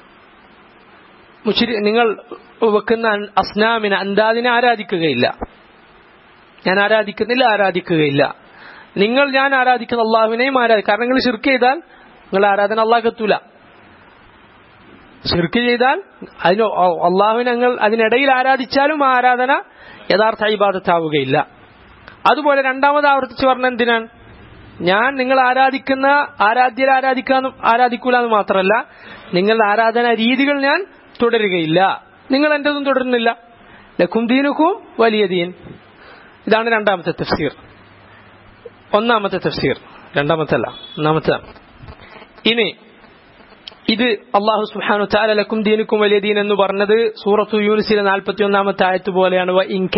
മുഷിരി നിങ്ങൾ വെക്കുന്ന അസ്നാമിനെ അന്താദിനെ ആരാധിക്കുകയില്ല ഞാൻ ആരാധിക്കുന്നില്ല ആരാധിക്കുകയില്ല നിങ്ങൾ ഞാൻ ആരാധിക്കുന്ന അള്ളാഹുവിനെയും ആരാധിക്കും കാരണം നിങ്ങൾ ഷിർക്ക് ചെയ്താൽ നിങ്ങൾ ആരാധന അള്ളാഹ് എത്തൂല ഷിർക്ക് ചെയ്താൽ അതിന് അള്ളാഹുവിനെ ഞങ്ങൾ അതിനിടയിൽ ആരാധിച്ചാലും ആ ആരാധന യഥാർത്ഥ ഇബാദത്താവുകയില്ല അതുപോലെ രണ്ടാമത് ആവർത്തിച്ച് പറഞ്ഞ എന്തിനാണ് ഞാൻ നിങ്ങൾ ആരാധിക്കുന്ന ആരാധ്യരെ ആരാധിക്കാന്ന് ആരാധിക്കൂല എന്ന് മാത്രമല്ല നിങ്ങളുടെ ആരാധന രീതികൾ ഞാൻ തുടരുകയില്ല നിങ്ങൾ എന്റേതും തുടരുന്നില്ല ലക്കും ദീനുക്കും വലിയ ദീൻ ഇതാണ് രണ്ടാമത്തെ തഫ്സീർ ഒന്നാമത്തെ തഫ്സീർ രണ്ടാമത്തെ അല്ല ഒന്നാമത്തെ ഇനി ഇത് അള്ളാഹു സുഹാനു ലക്കും ദീനുക്കും വലിയ ദീൻ എന്ന് പറഞ്ഞത് സൂറത്തു യൂനിസിലെ നാൽപ്പത്തി ഒന്നാമത്തെ ആയത്ത് പോലെയാണ്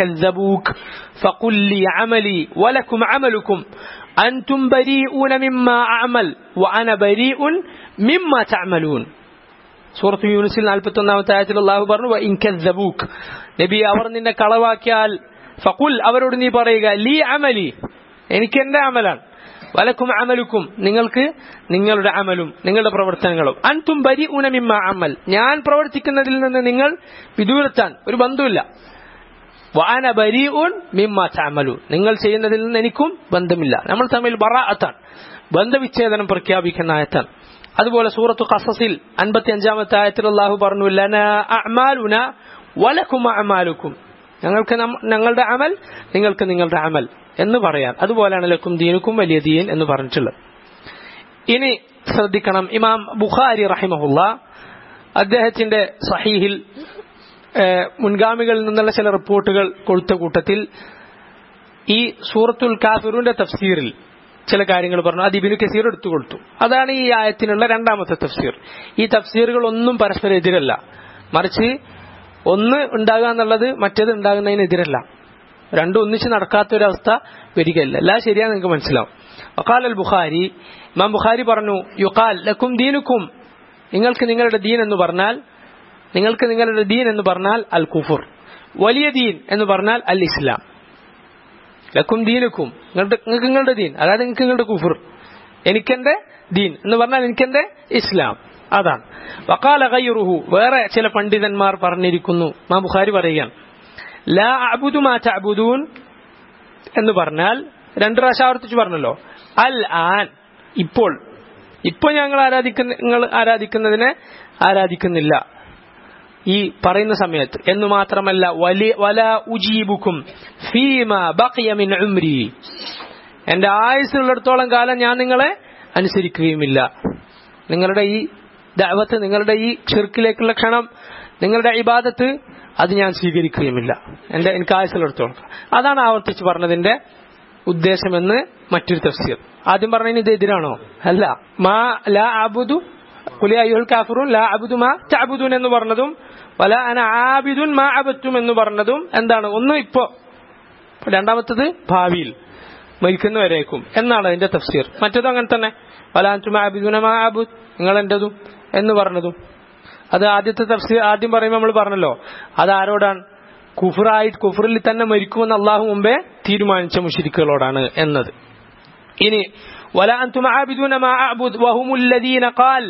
أنتم بريئون مما أعمل وأنا بريء مما تعملون സൂറത്ത് യൂനിസിൽ നാൽപ്പത്തി ഒന്നാമത്തെ ആയത്തിൽ അള്ളാഹു പറഞ്ഞു ഇൻകൂക്ക് നബി അവർ നിന്നെ കളവാക്കിയാൽ ഫക്കുൽ അവരോട് നീ പറയുക ലീ അമലി എനിക്ക് എന്റെ അമലാണ് വലക്കും അമലുക്കും നിങ്ങൾക്ക് നിങ്ങളുടെ അമലും നിങ്ങളുടെ പ്രവർത്തനങ്ങളും അൻതും ബരി ഉനമിമ്മ അമൽ ഞാൻ പ്രവർത്തിക്കുന്നതിൽ നിന്ന് നിങ്ങൾ വിദൂരത്താൻ ഒരു ബന്ധമില്ല വാന ബരി ഉൻ മിമ്മ ചാമലു നിങ്ങൾ ചെയ്യുന്നതിൽ നിന്ന് എനിക്കും ബന്ധമില്ല നമ്മൾ തമ്മിൽ ബറാഅത്താണ് ബന്ധവിച്ഛേദനം പ്രഖ്യാപിക്കുന്ന ആയത്താണ് അതുപോലെ സൂറത്തു ഖസസിൽ അൻപത്തി അഞ്ചാമത്തെ ആയത്തിൽ അള്ളാഹു പറഞ്ഞു ലന അഅമാലുന വലക്കും അഅമാലുക്കും ഞങ്ങൾക്ക് ഞങ്ങളുടെ അമൽ നിങ്ങൾക്ക് നിങ്ങളുടെ അമൽ എന്ന് പറയാൻ അതുപോലെയാണ് ലക്കും ദീനുക്കും വലിയ ദീൻ എന്ന് പറഞ്ഞിട്ടുള്ളത് ഇനി ശ്രദ്ധിക്കണം ഇമാം ബുഖാരി റഹിമഹുല്ല അദ്ദേഹത്തിന്റെ സഹീഹിൽ മുൻഗാമികളിൽ നിന്നുള്ള ചില റിപ്പോർട്ടുകൾ കൊടുത്ത കൂട്ടത്തിൽ ഈ സൂറത്തുൽ കാഫിറുന്റെ തഫ്സീറിൽ ചില കാര്യങ്ങൾ പറഞ്ഞു അത് ഇബിനു കസീർ എടുത്തു കൊടുത്തു അതാണ് ഈ ആയത്തിനുള്ള രണ്ടാമത്തെ തഫ്സീർ ഈ തഫ്സീറുകൾ ഒന്നും പരസ്പരം എതിരല്ല മറിച്ച് ഒന്ന് ഉണ്ടാകുക എന്നുള്ളത് മറ്റേത് ഉണ്ടാകുന്നതിനെതിരല്ല രണ്ടും ഒന്നിച്ച് നടക്കാത്ത ഒരു അവസ്ഥ വരികയില്ല എല്ലാം ശരിയാ നിങ്ങൾക്ക് മനസ്സിലാവും വക്കാൽ അൽ ബുഖാരി ഇമാം ബുഖാരി പറഞ്ഞു യുക്കാൽ ലക്കും ദീനുക്കും നിങ്ങൾക്ക് നിങ്ങളുടെ ദീൻ എന്ന് പറഞ്ഞാൽ നിങ്ങൾക്ക് നിങ്ങളുടെ ദീൻ എന്ന് പറഞ്ഞാൽ അൽ കുഫുർ വലിയ ദീൻ എന്ന് പറഞ്ഞാൽ അൽ ഇസ്ലാം ലക്കും ദീനുക്കും നിങ്ങൾക്ക് നിങ്ങളുടെ ദീൻ അതായത് നിങ്ങൾക്ക് നിങ്ങളുടെ കുഫുർ എനിക്കെന്റെ ദീൻ എന്ന് പറഞ്ഞാൽ എനിക്കെന്റെ ഇസ്ലാം അതാണ് വക്കാല ഗൈറുഹു വേറെ ചില പണ്ഡിതന്മാർ പറഞ്ഞിരിക്കുന്നു മാ ബുഖാരി പറയുകയാണ് ലാ അബുദു മാ തഅബുദൂൻ എന്ന് പറഞ്ഞാൽ രണ്ടു പ്രാവശ്യം ആവർത്തിച്ച് പറഞ്ഞല്ലോ അൽ ആൻ ഇപ്പോൾ ഇപ്പോൾ ഞങ്ങൾ ആരാധിക്കുന്ന നിങ്ങൾ ആരാധിക്കുന്നതിനെ ആരാധിക്കുന്നില്ല ഈ പറയുന്ന സമയത്ത് എന്ന് മാത്രമല്ല വലി വല ഉജീബുക്കും ഫീമ ബഖിയ മിൻ ഉംരി എന്റെ ആയുസ്സിലുള്ളിടത്തോളം കാലം ഞാൻ നിങ്ങളെ അനുസരിക്കുകയുമില്ല നിങ്ങളുടെ ഈ ദഅവത്ത് നിങ്ങളുടെ ഈ ഷിർക്കിലേക്കുള്ള ക്ഷണം നിങ്ങളുടെ ഇബാദത്ത് അത് ഞാൻ സ്വീകരിക്കുകയുമില്ല എന്റെ എനിക്ക് ആയുസ്സിലെടുത്തോളം അതാണ് ആവർത്തിച്ച് പറഞ്ഞതിന്റെ ഉദ്ദേശമെന്ന് മറ്റൊരു തഫ്സീർ ആദ്യം പറഞ്ഞതിന് ഇത് എതിരാണോ അല്ല മാ ലാ അബുദു കുലി അയ്യുൽ കാഫിറുൻ ലാ അബുദു മാ തഅബുദൂൻ എന്ന് പറഞ്ഞതും വല അന ആബിദുൻ മാ അബത്തും എന്ന് പറഞ്ഞതും എന്താണ് ഒന്ന് ഇപ്പോ രണ്ടാമത്തത് ഭാവിയിൽ മരിക്കുന്നവരേക്കും എന്നാണ് അതിന്റെ തഫ്സീർ മറ്റതും അങ്ങനെ തന്നെ വല അൻതും ആബിദുന മാ അബുദ് നിങ്ങൾ എന്റേതും എന്ന് പറഞ്ഞതും അത് ആദ്യത്തെ തഫ്സീർ ആദ്യം പറയുമ്പോൾ നമ്മൾ പറഞ്ഞല്ലോ അത് ആരോടാണ് കുഫറായിട്ട് കുഫറിൽ തന്നെ മരിക്കുമെന്ന് അള്ളാഹു മുമ്പേ തീരുമാനിച്ച മുഷിരിക്കുകളോടാണ് എന്നത് ഇനി വല അൻതും ആബിദുന മാ അബുദ് വഹുമുല്ലദീന ഖാൽ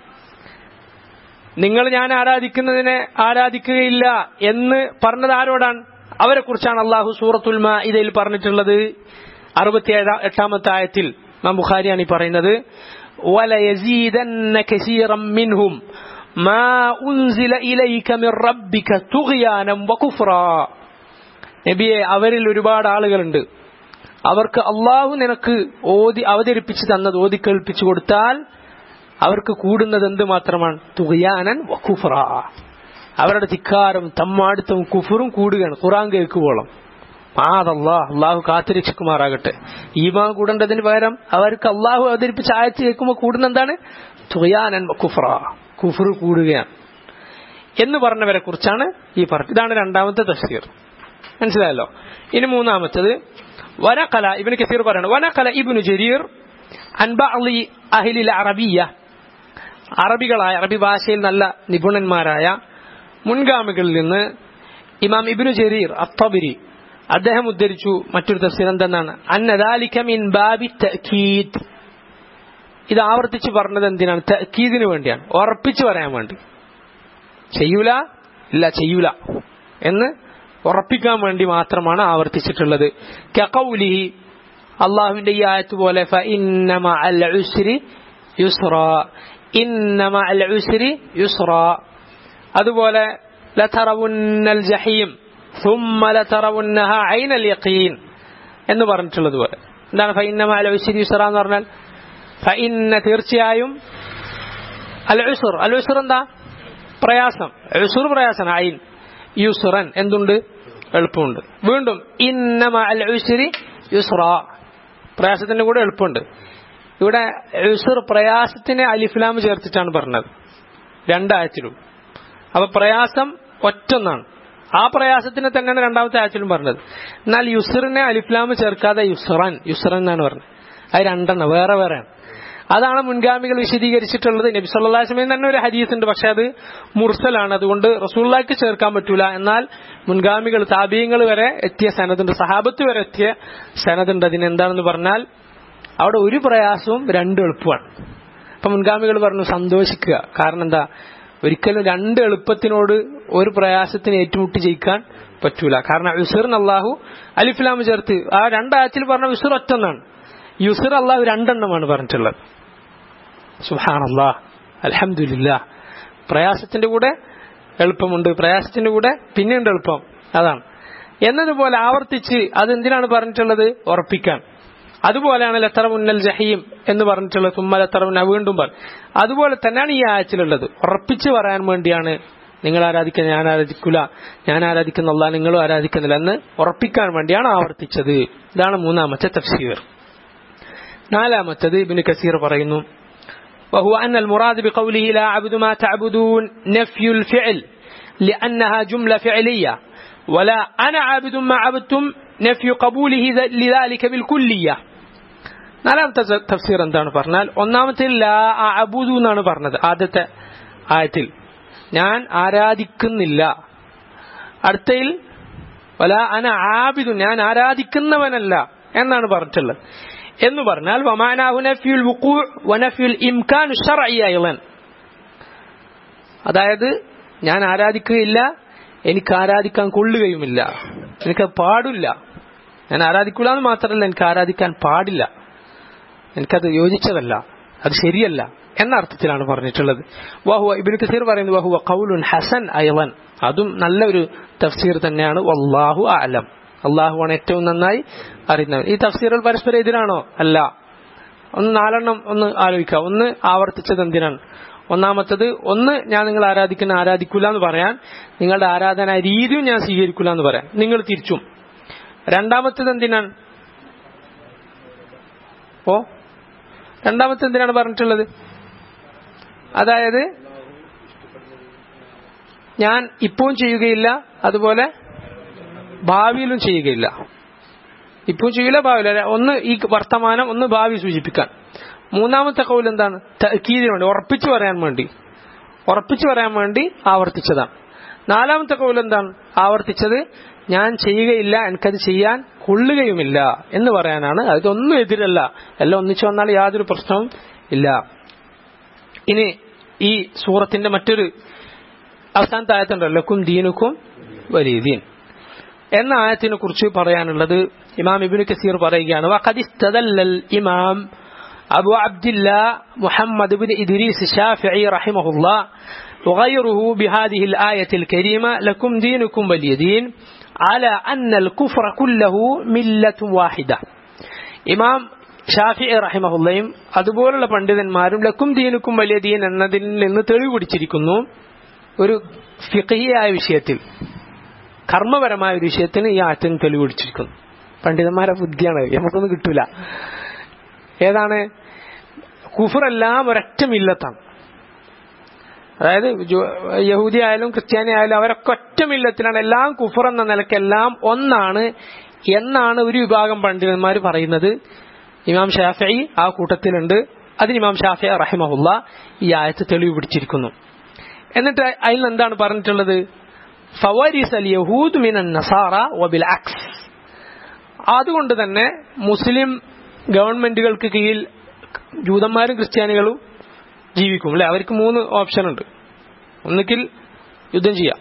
നിങ്ങൾ ഞാൻ ആരാധിക്കുന്നതിനെ ആരാധിക്കുകയില്ല എന്ന് പറഞ്ഞത് ആരോടാണ് അവരെ കുറിച്ചാണ് അള്ളാഹു സൂറത്തുൽ ഇതിൽ പറഞ്ഞിട്ടുള്ളത് അറുപത്തി എട്ടാമത്തെ ആയത്തിൽ മാം ബുഖാരിയാണ് ഈ പറയുന്നത് وَلَيَزِيدَنَّ كَثِيرًا مِّنْهُمْ مَا أُنزِلَ إِلَيْكَ مِن رَّبِّكَ طُغْيَانًا وَكُفْرًا നബിയെ അവരിൽ ഒരുപാട് ആളുകളുണ്ട് അവർക്ക് അള്ളാഹു നിനക്ക് ഓതി അവതരിപ്പിച്ചു തന്നത് ഓതി കേൾപ്പിച്ചു കൊടുത്താൽ അവർക്ക് കൂടുന്നത് എന്ത് മാത്രമാണ് തുകയാനൻ വഖുഫറ അവരുടെ ധിക്കാരം തമ്മാടുത്തവും കുഫറും കൂടുകയാണ് ഖുറാൻ കേൾക്കുവോളം മാതല്ലാ അള്ളാഹു കാത്തുരക്ഷിക്കുമാറാകട്ടെ ഈമാൻ കൂടേണ്ടതിന് പകരം അവർക്ക് അള്ളാഹു അവതരിപ്പിച്ച ആയത്ത് കേൾക്കുമ്പോൾ കൂടുന്ന എന്താണ് തുകയാനൻ കുഫറ കുഫർ കൂടുകയാണ് എന്ന് പറഞ്ഞവരെ കുറിച്ചാണ് ഈ പറഞ്ഞത് ഇതാണ് രണ്ടാമത്തെ തഫ്സീർ മനസ്സിലായല്ലോ ഇനി മൂന്നാമത്തത് വനകല ഇബിന് കസീർ പറയണം വനകല ഇബിനു ജരീർ അൻബഅലി അഹിലിൽ അറബിയ അറബികളായ അറബി ഭാഷയിൽ നല്ല നിപുണന്മാരായ മുൻഗാമികളിൽ നിന്ന് ഇമാം ഇബിനു ജരീർ അത്തബിരി അദ്ദേഹം ഉദ്ധരിച്ചു മറ്റൊരു തഫ്സീർ എന്തെന്നാണ് അന്നദാലിക മിൻ ബാബി തഅക്കീദ് ഇത് ആവർത്തിച്ച് പറഞ്ഞത് എന്തിനാണ് തഅക്കീദിന് വേണ്ടിയാണ് ഉറപ്പിച്ചു പറയാൻ വേണ്ടി ചെയ്യൂല ഇല്ല ചെയ്യൂല എന്ന് ഉറപ്പിക്കാൻ വേണ്ടി മാത്രമാണ് ആവർത്തിച്ചിട്ടുള്ളത് കഖൗലിഹി അള്ളാഹുവിന്റെ ഈ ആയത്ത് പോലെ ഫഇന്നമ അൽ ഉസ്രി യുസ്റ ഇന്നമ അൽ ഉസ്രി യുസ്റ അതുപോലെ ലതറവുന്നൽ ജഹീം ثم لترونها عين اليقين എന്ന് പറഞ്ഞിട്ടുള്ളത് പോലെ എന്താണ് ഫൈന്നമ അൽ ഉസ്രി യുസ്റ എന്ന് പറഞ്ഞാൽ ഫഇന്ന തീർച്ചയായും അൽ ഉസ്ർ അൽ ഉസ്ർ എന്താ പ്രയാസം ഉസുർ പ്രയാസം ഐൻ യുസുറൻ എന്തുണ്ട് എളുപ്പമുണ്ട് വീണ്ടും ഇന്നമ അൽ ഉസുരി യുസ്ര പ്രയാസത്തിന്റെ കൂടെ എളുപ്പമുണ്ട് ഇവിടെ ഉസുർ പ്രയാസത്തിന് അലിഫ്ലാം ചേർത്തിട്ടാണ് പറഞ്ഞത് രണ്ടായത്തിലും അപ്പൊ പ്രയാസം ഒറ്റൊന്നാണ് ആ പ്രയാസത്തിനെ തന്നെയാണ് രണ്ടാമത്തെ ആയത്തിലും പറഞ്ഞത് എന്നാൽ യുസറിനെ അലിഫ്ലാം ചേർക്കാതെ യുസറൻ യുസറൻ എന്നാണ് പറഞ്ഞത് അത് രണ്ടെണ്ണം വേറെ വേറെയാണ് അതാണ് മുൻഗാമികൾ വിശദീകരിച്ചിട്ടുള്ളത് നബി സല്ലാസ്മയിൽ തന്നെ ഒരു ഹദീസ് ഉണ്ട് പക്ഷെ അത് മുർസലാണ് അതുകൊണ്ട് റസൂള്ളാക്ക് ചേർക്കാൻ പറ്റൂല എന്നാൽ മുൻഗാമികൾ താപീയങ്ങൾ വരെ എത്തിയ സനതുണ്ട് സഹാബത്ത് വരെ എത്തിയ സനതുണ്ട് അതിനെന്താണെന്ന് പറഞ്ഞാൽ അവിടെ ഒരു പ്രയാസവും രണ്ട് എളുപ്പമാണ് അപ്പൊ മുൻഗാമികൾ പറഞ്ഞു സന്തോഷിക്കുക കാരണം എന്താ ഒരിക്കലും രണ്ട് എളുപ്പത്തിനോട് ഒരു പ്രയാസത്തിന് ഏറ്റുമുട്ടി ജയിക്കാൻ പറ്റൂല കാരണം യുസറിന് അള്ളാഹു അലിഫ്ലാം ചേർത്ത് ആ രണ്ടായത്തിൽ പറഞ്ഞ യുസർ ഒറ്റൊന്നാണ് യുസർ അള്ളാഹു രണ്ടെണ്ണമാണ് പറഞ്ഞിട്ടുള്ളത് സുഹാനല്ലാ അലഹമില്ല പ്രയാസത്തിന്റെ കൂടെ എളുപ്പമുണ്ട് പ്രയാസത്തിന്റെ കൂടെ പിന്നെയുണ്ട് എളുപ്പം അതാണ് എന്നതുപോലെ ആവർത്തിച്ച് അതെന്തിനാണ് പറഞ്ഞിട്ടുള്ളത് ഉറപ്പിക്കാൻ അതുപോലെയാണ് ലത്തറ മുന്നൽ ജഹീം എന്ന് പറഞ്ഞിട്ടുള്ളത് തുമ്മ ലത്തറ മുന്ന വീണ്ടും പറ അതുപോലെ തന്നെയാണ് ഈ ആയച്ചിലുള്ളത് ഉറപ്പിച്ച് പറയാൻ വേണ്ടിയാണ് നിങ്ങൾ ആരാധിക്കുന്ന ഞാൻ ആരാധിക്കില്ല ഞാൻ ആരാധിക്കുന്ന അല്ല നിങ്ങളും ആരാധിക്കുന്നില്ല എന്ന് ഉറപ്പിക്കാൻ വേണ്ടിയാണ് ആവർത്തിച്ചത് ഇതാണ് മൂന്നാമത്തെ തഫ്സീർ നാലാമത്തത് ഇബിന് കസീർ പറയുന്നു وهو أن المراد بقوله لا أعبد ما تعبدون نفي الفعل لأنها جملة فعلية ولا أنا عابد ما عبدتم نفي قبوله لذلك بالكلية നാലാമത്തെ തഫ്സീർ എന്താണ് പറഞ്ഞാൽ ഒന്നാമത്തിൽ ലാ അബുദു എന്നാണ് പറഞ്ഞത് ആദ്യത്തെ ആയത്തിൽ ഞാൻ ആരാധിക്കുന്നില്ല അടുത്തയിൽ വല അന ആബിദു ഞാൻ ആരാധിക്കുന്നവനല്ല എന്നാണ് പറഞ്ഞിട്ടുള്ളത് എന്ന് പറഞ്ഞാൽ വമാനാഹു നഫ്യുൽ വുഖൂ വനഫ്യുൽ ഇംകാൻ ശർഈ അയ്ളൻ അതായത് ഞാൻ ആരാധിക്കുകയില്ല എനിക്ക് ആരാധിക്കാൻ കൊള്ളുകയുമില്ല എനിക്ക് പാടില്ല ഞാൻ ആരാധിക്കില്ല എന്ന് മാത്രമല്ല എനിക്ക് ആരാധിക്കാൻ പാടില്ല എനിക്കത് യോജിച്ചതല്ല അത് ശരിയല്ല എന്ന അർത്ഥത്തിലാണ് പറഞ്ഞിട്ടുള്ളത് വഹുവ ഇബിന് കസീർ പറയുന്നത് വഹുവ കൗലുൻ ഹസൻ അയവൻ അതും നല്ലൊരു തഫ്സീർ തന്നെയാണ് വല്ലാഹു അലം അള്ളാഹുവാണ് ഏറ്റവും നന്നായി അറിയുന്നവൻ ഈ തഫ്സീറുകൾ പരസ്പരം എതിരാണോ അല്ല ഒന്ന് നാലെണ്ണം ഒന്ന് ആലോചിക്കുക ഒന്ന് ആവർത്തിച്ചത് എന്തിനാണ് ഒന്നാമത്തത് ഒന്ന് ഞാൻ നിങ്ങൾ ആരാധിക്കുന്ന ആരാധിക്കൂല എന്ന് പറയാൻ നിങ്ങളുടെ ആരാധന രീതിയും ഞാൻ സ്വീകരിക്കൂല എന്ന് പറയാൻ നിങ്ങൾ തിരിച്ചും രണ്ടാമത്തത് എന്തിനാണ് ഓ രണ്ടാമത്തെ എന്തിനാണ് പറഞ്ഞിട്ടുള്ളത് അതായത് ഞാൻ ഇപ്പവും ചെയ്യുകയില്ല അതുപോലെ ഭാവിയിലും ചെയ്യുകയില്ല ഇപ്പവും ചെയ്യില്ല ഭാവിയില്ല ഒന്ന് ഈ വർത്തമാനം ഒന്ന് ഭാവി സൂചിപ്പിക്കാൻ മൂന്നാമത്തെ കൗൽ എന്താണ് തക്കീതിന് വേണ്ടി ഉറപ്പിച്ചു പറയാൻ വേണ്ടി ഉറപ്പിച്ചു പറയാൻ വേണ്ടി ആവർത്തിച്ചതാണ് നാലാമത്തെ കൗൽ എന്താണ് ആവർത്തിച്ചത് ഞാൻ ചെയ്യുകയില്ല എനിക്കത് ചെയ്യാൻ കൊള്ളുകയുമില്ല എന്ന് പറയാനാണ് അതൊന്നും എതിരല്ല എല്ലാം ഒന്നിച്ചു വന്നാൽ യാതൊരു പ്രശ്നവും ഇല്ല ഇനി ഈ സൂറത്തിന്റെ മറ്റൊരു അവസാനത്തെ ആയത്തുണ്ടല്ലോ ലക്കും ദീനുക്കും വലിയ ദീൻ എന്ന ആയത്തിനെ കുറിച്ച് പറയാനുള്ളത് ഇമാം ഇബിന് കസീർ പറയുകയാണ് വഖദിസ്തദല്ലൽ ഇമാം أبو عبد الله محمد بن إدريس الشافعي رحمه الله وغيره بهذه الآية الكريمة لكم دينكم ولي دين على أن الكفر كله ملة واحدة إمام ഷാഫി റഹിമഹുല്ലയും അതുപോലുള്ള പണ്ഡിതന്മാരും ലക്കും ദീനുക്കും വലിയ ദീൻ എന്നതിൽ നിന്ന് തെളിവ് പിടിച്ചിരിക്കുന്നു ഒരു ഫിഖിയായ വിഷയത്തിൽ കർമ്മപരമായ ഒരു വിഷയത്തിന് ഈ ആറ്റം തെളിവ് പിടിച്ചിരിക്കുന്നു പണ്ഡിതന്മാരെ ബുദ്ധിയാണ് നമുക്കൊന്നും കിട്ടൂല ഏതാണ് കുഫറെല്ലാം ഒരൊറ്റ മില്ലത്താണ് അതായത് യഹൂദി ആയാലും ക്രിസ്ത്യാനി ആയാലും അവരൊക്കെ ഒറ്റ മില്ലത്തിലാണ് എല്ലാം കുഫർ എന്ന നിലക്കെല്ലാം ഒന്നാണ് എന്നാണ് ഒരു വിഭാഗം പണ്ഡിതന്മാർ പറയുന്നത് ഇമാം ഷാഫി ആ കൂട്ടത്തിലുണ്ട് അതിന് ഇമാം ഷാഫി റഹിമഹുല്ല ഈ ആയത്ത് തെളിവ് പിടിച്ചിരിക്കുന്നു എന്നിട്ട് അതിൽ എന്താണ് പറഞ്ഞിട്ടുള്ളത് ഫവരിസ് അൽ യഹൂദ് മിൻ നസാറ വബിൽ അക്സ് അതുകൊണ്ട് തന്നെ മുസ്ലിം ഗവൺമെന്റുകൾക്ക് കീഴിൽ ജൂതന്മാരും ക്രിസ്ത്യാനികളും ജീവിക്കും അല്ലെ അവർക്ക് മൂന്ന് ഓപ്ഷൻ ഉണ്ട് ഒന്നുകിൽ യുദ്ധം ചെയ്യാം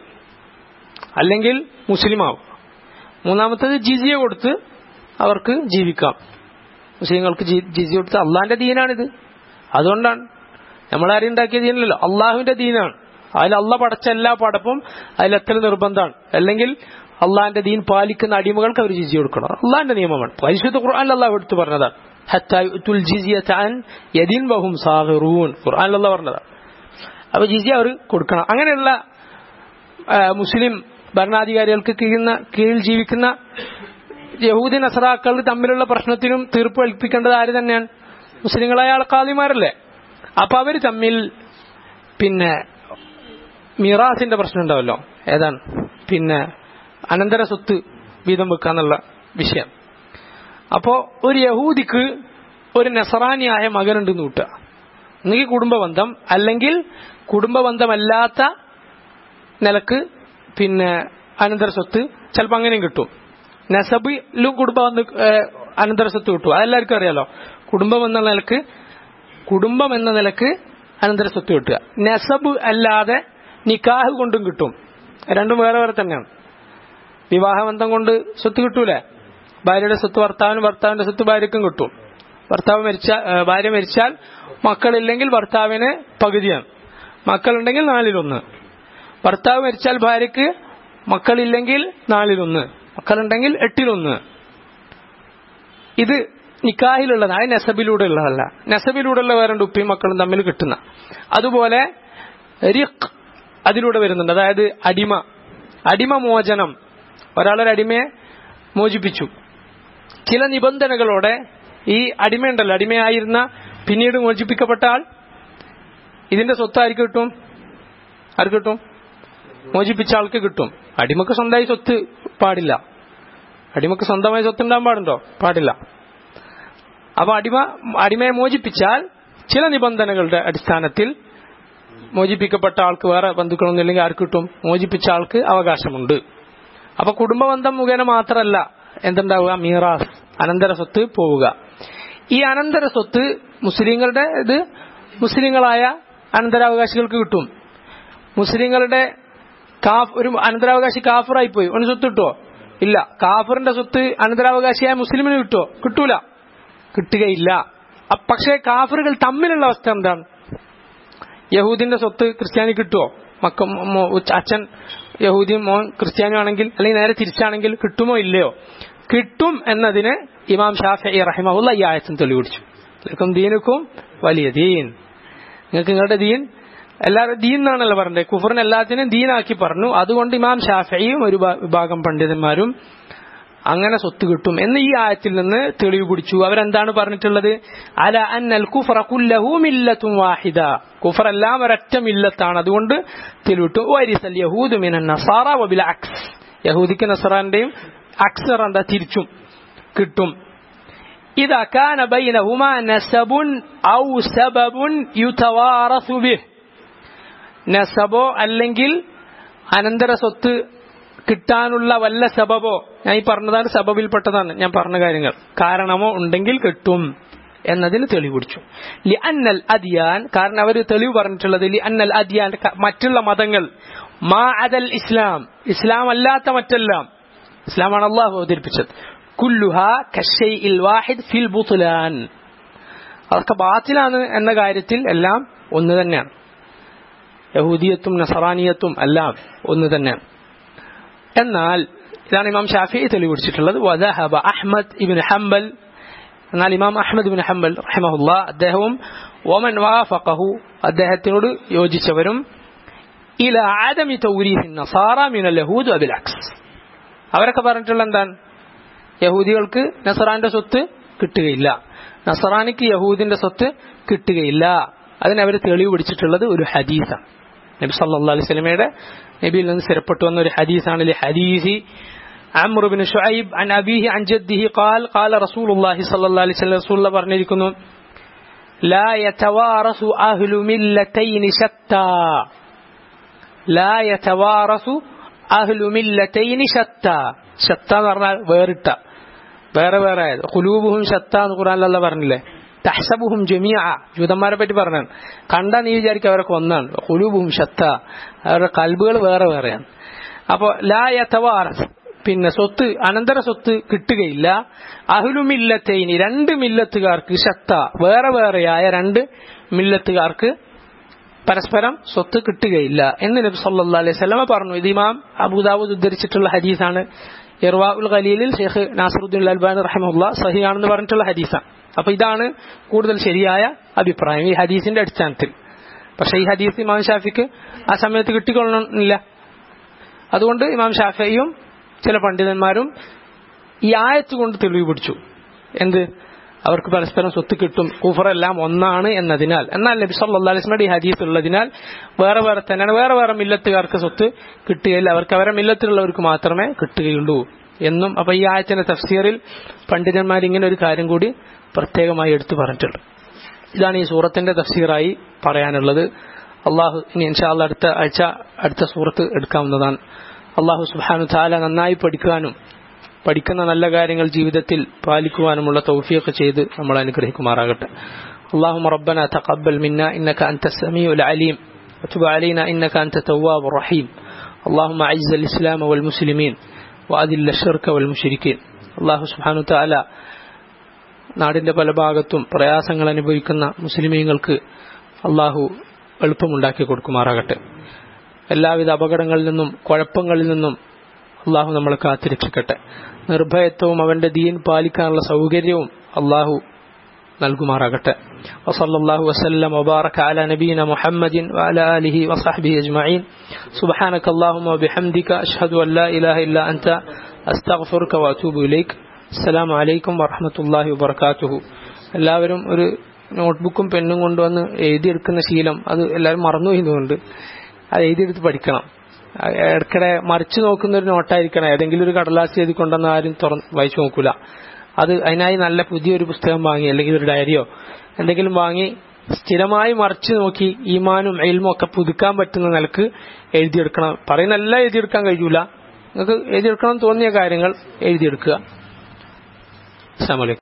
അല്ലെങ്കിൽ മുസ്ലിം ആവും മൂന്നാമത്തത് ജിസിയ കൊടുത്ത് അവർക്ക് ജീവിക്കാം മുസ്ലിങ്ങൾക്ക് ജി- ജിസിയ കൊടുത്തത് അള്ളാന്റെ ദീനാണിത് അതുകൊണ്ടാണ് നമ്മളാരും ഉണ്ടാക്കിയ ദീനല്ലോ അള്ളാഹുവിന്റെ ദീനാണ് അതിൽ അള്ള പടച്ച എല്ലാ പടപ്പും അതിലെത്തൽ നിർബന്ധമാണ് അല്ലെങ്കിൽ അള്ളാഹിന്റെ ദീൻ പാലിക്കുന്ന അടിമകൾക്ക് അവർ ജിസിയ കൊടുക്കണം അള്ളാഹിന്റെ നിയമമാണ് പരിശുദ്ധ ഖുർആൻ അള്ളാഹു എടുത്തു പറഞ്ഞതാണ് ഹത്താ യുത്തുൽ ജിസിയത അൻ യദിൻ വഹും സാഹിറൂൻ ഖുർആൻ അള്ളാഹ് പറഞ്ഞതാണ് അപ്പൊ ജിസിയ അവർ കൊടുക്കണം അങ്ങനെയുള്ള ആ, മുസ്ലിം ഭരണാധികാരികൾക്ക് കീഴുന്ന കീഴിൽ ജീവിക്കുന്ന യഹൂദി നസറാക്കൾ തമ്മിലുള്ള പ്രശ്നത്തിനും തീർപ്പ് കൽപ്പിക്കേണ്ടത് ആര് തന്നെയാണ് മുസ്ലിങ്ങളായ ആൾക്കാദിമാരല്ലേ അപ്പൊ അവര് തമ്മിൽ പിന്നെ മിറാസിന്റെ പ്രശ്നം ഉണ്ടാവല്ലോ ഏതാണ് പിന്നെ അനന്തര സ്വത്ത് വീതം വെക്കാന്നുള്ള വിഷയം അപ്പോ ഒരു യഹൂദിക്ക് ഒരു നസറാനിയായ മകനുണ്ടെന്ന് കൂട്ടുക ഒന്നുകിൽ കുടുംബബന്ധം അല്ലെങ്കിൽ കുടുംബബന്ധമല്ലാത്ത നിലക്ക് പിന്നെ അനന്തര സ്വത്ത് ചിലപ്പോൾ അങ്ങനെയും കിട്ടും നസബിലും കുടുംബം അനന്തര സ്വത്ത് കിട്ടും അതെല്ലാവർക്കും അറിയാലോ കുടുംബം എന്ന നിലക്ക് കുടുംബം എന്ന നിലക്ക് അനന്തര സ്വത്ത് കിട്ടുക നസബ് അല്ലാതെ നിക്കാഹ് കൊണ്ടും കിട്ടും രണ്ടും വേറെ വേറെ തന്നെയാണ് വിവാഹബന്ധം കൊണ്ട് സ്വത്ത് കിട്ടൂലേ ഭാര്യയുടെ സ്വത്ത് ഭർത്താവിന് ഭർത്താവിന്റെ സ്വത്ത് ഭാര്യക്കും കിട്ടും ഭർത്താവ് മരിച്ച ഏ, ഭാര്യ മരിച്ചാൽ മക്കളില്ലെങ്കിൽ ഭർത്താവിന് പകുതിയാണ് മക്കളുണ്ടെങ്കിൽ നാലിലൊന്ന് ഭർത്താവ് മരിച്ചാൽ ഭാര്യക്ക് മക്കളില്ലെങ്കിൽ നാലിലൊന്ന് മക്കളുണ്ടെങ്കിൽ എട്ടിലൊന്ന് ഇത് നിക്കാഹിലുള്ളതാണ് അത് നെസബിലൂടെ ഉള്ളതല്ല നെസബിലൂടെയുള്ള വേറെ രണ്ട് ഉപ്പയും മക്കളും തമ്മിൽ കിട്ടുന്ന അതുപോലെ റിഖ് അതിലൂടെ വരുന്നുണ്ട് അതായത് അടിമ അടിമ മോചനം ഒരാളൊരു അടിമയെ മോചിപ്പിച്ചു ചില നിബന്ധനകളോടെ ഈ അടിമയുണ്ടല്ലോ അടിമയായിരുന്ന പിന്നീട് മോചിപ്പിക്കപ്പെട്ട ആൾ ഇതിന്റെ സ്വത്ത് ആർക്ക് കിട്ടും ആർക്ക് കിട്ടും മോചിപ്പിച്ച ആൾക്ക് കിട്ടും അടിമക്ക് സ്വന്തമായി സ്വത്ത് പാടില്ല അടിമക്ക് സ്വന്തമായി സ്വത്ത് ഉണ്ടാകാൻ പാടുണ്ടോ പാടില്ല അപ്പൊ അടിമ അടിമയെ മോചിപ്പിച്ചാൽ ചില നിബന്ധനകളുടെ അടിസ്ഥാനത്തിൽ മോചിപ്പിക്കപ്പെട്ട ആൾക്ക് വേറെ ബന്ധുക്കളൊന്നുമില്ലെങ്കിൽ ആർക്ക് കിട്ടും മോചിപ്പിച്ച ആൾക്ക് അവകാശമുണ്ട് അപ്പൊ കുടുംബബന്ധം മുഖേന മാത്രമല്ല എന്തുണ്ടാവുക മീറാസ് അനന്തര സ്വത്ത് പോവുക ഈ അനന്തര സ്വത്ത് മുസ്ലിങ്ങളുടെ ഇത് മുസ്ലിങ്ങളായ അനന്തരാവകാശികൾക്ക് കിട്ടും മുസ്ലിങ്ങളുടെ കാഫ് ഒരു അനന്തരാവകാശി കാഫറായി പോയി ഒന്ന് സ്വത്ത് കിട്ടുമോ ഇല്ല കാഫറിന്റെ സ്വത്ത് അനന്തരാവകാശിയായ മുസ്ലിമിന് കിട്ടുമോ കിട്ടൂല കിട്ടുകയില്ല അ- പക്ഷേ കാഫറുകൾ തമ്മിലുള്ള അവസ്ഥ എന്താണ് യഹൂദിന്റെ സ്വത്ത് ക്രിസ്ത്യാനി കിട്ടുമോ മക്ക മോ- അച്ഛൻ യഹൂദിയും മോൻ ക്രിസ്ത്യാനിയും ആണെങ്കിൽ അല്ലെങ്കിൽ നേരെ തിരിച്ചാണെങ്കിൽ കിട്ടുമോ ഇല്ലയോ കിട്ടും എന്നതിന് ഇമാം ഷാഫി റഹിമുള്ള ഈ ആയത്തും തെളിവിടിച്ചു ലക്കും ദീനുക്കും വലിയ ദീൻ നിങ്ങൾക്ക് നിങ്ങളുടെ ദീൻ എല്ലാവരും ദീൻ എന്നാണല്ലോ പറഞ്ഞത് കുഫറിന് എല്ലാത്തിനും ദീനാക്കി പറഞ്ഞു അതുകൊണ്ട് ഇമാം ഷാഫിയും ഒരു ഭാ- വിഭാഗം പണ്ഡിതന്മാരും അങ്ങനെ സ്വത്ത് കിട്ടും എന്ന് ഈ ആയത്തിൽ നിന്ന് തെളിവ് പിടിച്ചു അവരെന്താണ് പറഞ്ഞിട്ടുള്ളത് അല അന്നൽ കുഫറ കുല്ലഹു മില്ലത്തും വാഹിദ കുഫർ എല്ലാം ഒരൊറ്റ മില്ലത്താണ് അതുകൊണ്ട് തെളിവിട്ടു വരിസൽ യഹൂദ് മിനൻ നസാറ വബിൽ അക്സ് യഹൂദിക്ക് നസറാന്റെയും അക്സർ എന്താ തിരിച്ചും കിട്ടും إذا كان بينهما نسب أو سبب يتوارث به നസബോ അല്ലെങ്കിൽ അനന്തര സ്വത്ത് കിട്ടാനുള്ള വല്ല സബബോ ഞാൻ ഈ പറഞ്ഞതാണ് സബബിൽപ്പെട്ടതാണ് ഞാൻ പറഞ്ഞ കാര്യങ്ങൾ കാരണമോ ഉണ്ടെങ്കിൽ കിട്ടും എന്നതിന് തെളിവ് പിടിച്ചു ലി അന്നൽ അദിയാൻ കാരണം അവർ തെളിവ് പറഞ്ഞിട്ടുള്ളത് ലി അന്നൽ അദിയാൻ ക- മറ്റുള്ള മതങ്ങൾ മാ അദൽ ഇസ്ലാം ഇസ്ലാം അല്ലാത്ത മറ്റെല്ലാം ഇസ്ലാമാണ് അള്ളാഹു അവതരിപ്പിച്ചത് കുല്ലുഹ കഷൈഇൽ വാഹിദ് ഫിൽ ബുത്ലാൻ അതൊക്കെ ബാത്തിലാണ് എന്ന കാര്യത്തിൽ എല്ലാം ഒന്ന് തന്നെയാണ് യഹൂദിയത്തും നസറാനിയത്തും എല്ലാം ഒന്ന് തന്നെയാണ് എന്നാൽ ഇതാണ് ഇമാം ഷാഫി തെളിവിടിച്ചിട്ടുള്ളത് വദഹബ അഹ്മദ് ഇബിൻ ഹംബൽ എന്നാൽ ഇമാം അഹ്മദ് ബിൻ ഹംബൽ റഹിമഹുല്ല അദ്ദേഹവും ഒമൻ വാഫഖഹു അദ്ദേഹത്തിനോട് യോജിച്ചവരും ഇല ആദമി തൗരീഹിൻ നസാറ മിനൽ യഹൂദ് അബിൽ അക്സ് അവരൊക്കെ പറഞ്ഞിട്ടുള്ള എന്താണ് യഹൂദികൾക്ക് നസറാന്റെ സ്വത്ത് കിട്ടുകയില്ല നസറാനിക്ക് യഹൂദിന്റെ സ്വത്ത് കിട്ടുകയില്ല അതിന് അവർ തെളിവ് പിടിച്ചിട്ടുള്ളത് ഒരു ഹദീസാണ് നബി സല്ലല്ലാഹു അലൈഹി വസല്ലമയുടെ നബിയിൽ നിന്ന് സ്ഥിരപ്പെട്ടു വന്ന ഒരു ഹദീസാണ് ഈ ഹദീസി عمرو بن شعيب عن أبيه عن جده قال قال رسول الله صلى الله عليه وسلم رسول الله പറഞ്ഞിരിക്കുന്നു لا يتوارث أهل ملتين شتى لا يتوارث أهل ملتين شتى شتى എന്ന് പറഞ്ഞാൽ വേറിട്ട വേറെ വേറെ ആയത് ഖുലൂബുഹും ഷത്ത എന്ന് ഖുറാനിലല്ല പറഞ്ഞില്ലേ തഹ്സബുഹും ജമിയ ജൂതന്മാരെ പറ്റി പറഞ്ഞാണ് കണ്ടാ നീ വിചാരിക്കും അവരൊക്കെ ഒന്നാണ് ഖുലൂബുഹും ഷത്ത അവരുടെ കൽബുകൾ വേറെ വേറെയാണ് അപ്പോ ലാ യതവാറസ് പിന്നെ സ്വത്ത് അനന്തര സ്വത്ത് കിട്ടുകയില്ല അഹുലുമില്ലത്തൈനി രണ്ട് മില്ലത്തുകാർക്ക് ശക്ത വേറെ വേറെയായ രണ്ട് മില്ലത്തുകാർക്ക് പരസ്പരം സ്വത്ത് കിട്ടുകയില്ല എന്ന് നബി സല്ലല്ലാഹു അലൈഹി വസല്ലമ പറഞ്ഞു ഇത് ഇമാം അബൂദാവൂദ് ഉദ്ധരിച്ചിട്ടുള്ള ഹദീസാണ് ഇർവാ ഉൽ ഖലീലിൽ ഷെയ്ഖ് നാസറുദ്ദീൻ അൽബാനി റഹിമുള്ള സഹിയാണെന്ന് പറഞ്ഞിട്ടുള്ള ഹദീസാണ് അപ്പൊ ഇതാണ് കൂടുതൽ ശരിയായ അഭിപ്രായം ഈ ഹദീസിന്റെ അടിസ്ഥാനത്തിൽ പക്ഷെ ഈ ഹദീസ് ഇമാം ഷാഫിക്ക് ആ സമയത്ത് കിട്ടിക്കൊള്ളണമെന്നില്ല അതുകൊണ്ട് ഇമാം ഷാഫിയും ചില പണ്ഡിതന്മാരും ഈ ആയത്ത് കൊണ്ട് തെളിവ് പിടിച്ചു എന്ത് അവർക്ക് പരസ്പരം സ്വത്ത് കിട്ടും കുഫറെല്ലാം ഒന്നാണ് എന്നതിനാൽ എന്നാൽ നബി സല്ലല്ലാഹു അലൈഹി വസല്ലമയുടെ ഈ ഹദീസ് ഉള്ളതിനാൽ വേറെ വേറെ തന്നെയാണ് വേറെ വേറെ മില്ലത്തുകാർക്ക് സ്വത്ത് കിട്ടുകയില്ല അവർക്ക് അവരെ മില്ലത്തിലുള്ളവർക്ക് മാത്രമേ കിട്ടുകയുള്ളൂ എന്നും അപ്പൊ ഈ ആയത്തിന്റെ തഫ്സീറിൽ പണ്ഡിതന്മാർ ഇങ്ങനെ ഒരു കാര്യം കൂടി പ്രത്യേകമായി എടുത്തു പറഞ്ഞിട്ടുണ്ട് ഇതാണ് ഈ സൂറത്തിന്റെ തഫ്സീറായി പറയാനുള്ളത് അള്ളാഹു ഇനി ഇൻഷാല്ല അടുത്ത ആഴ്ച അടുത്ത സൂറത്ത് എടുക്കാവുന്നതാണ് അള്ളാഹു സുബാനു താല നന്നായി പഠിക്കാനും പഠിക്കുന്ന നല്ല കാര്യങ്ങൾ ജീവിതത്തിൽ പാലിക്കുവാനുമുള്ള തൗഫീഖ് ചെയ്ത് നമ്മൾ അനുഗ്രഹിക്കുമാറാകട്ടെ اللهم ربنا تقبل منا إنك أنت السميع العليم وتب علينا إنك أنت التواب الرحيم اللهم أعز الإسلام والمسلمين وأذل الشرك والمشركين الله سبحانه وتعالى നാടിന്റെ പല ഭാഗത്തും പ്രയാസങ്ങൾ അനുഭവിക്കുന്ന മുസ്ലിമീങ്ങൾക്ക് അള്ളാഹു എളുപ്പമുണ്ടാക്കി കൊടുക്കുമാറാകട്ടെ എല്ലാവിധ അപകടങ്ങളിൽ നിന്നും കുഴപ്പങ്ങളിൽ നിന്നും അള്ളാഹു നമ്മളെ കാത്തിരക്ഷിക്കട്ടെ നിർഭയത്വവും അവന്റെ ദീൻ പാലിക്കാനുള്ള സൗകര്യവും അള്ളാഹു നൽകുമാറാകട്ടെ വസല്ലാഹു വസ്ലം വബാറക അല നബീന മുഹമ്മദിൻ വഅല ആലിഹി വസഹ്ബിഹി അജ്മഈൻ സുബ്ഹാനക അല്ലാഹുമ്മ വബിഹംദിക അഷ്ഹദു അൻ ലാ ഇലാഹ ഇല്ല അൻത അസ്തഗ്ഫിറുക വഅതൂബു ഇലൈക് അസ്സലാമു അലൈക്കും വറഹ്മത്തുള്ളാഹി വബറകാതുഹു എല്ലാവരും ഒരു നോട്ട്ബുക്കും പെന്നും കൊണ്ടുവന്ന് എഴുതിയെടുക്കുന്ന ശീലം അത് എല്ലാവരും മറന്നു പോയതുകൊണ്ട് അത് എഴുതിയെടുത്ത് പഠിക്കണം ഇടയ്ക്കിടെ മറിച്ചു നോക്കുന്ന ഒരു നോട്ടായിരിക്കണം ഏതെങ്കിലും ഒരു കടലാസ് എഴുതി കൊണ്ടുവന്ന് ആരും തുറന്ന് വായിച്ചു നോക്കൂല അത് അതിനായി നല്ല പുതിയൊരു പുസ്തകം വാങ്ങി അല്ലെങ്കിൽ ഒരു ഡയറിയോ എന്തെങ്കിലും വാങ്ങി സ്ഥിരമായി മറിച്ചു നോക്കി ഈമാനും എൽമും ഒക്കെ പുതുക്കാൻ പറ്റുന്ന നിലക്ക് എഴുതിയെടുക്കണം പറയുന്ന എല്ലാം എഴുതിയെടുക്കാൻ കഴിയൂല നിങ്ങൾക്ക് എഴുതിയെടുക്കണം തോന്നിയ കാര്യങ്ങൾ എഴുതിയെടുക്കുക അസ്സാം വലൈക്കും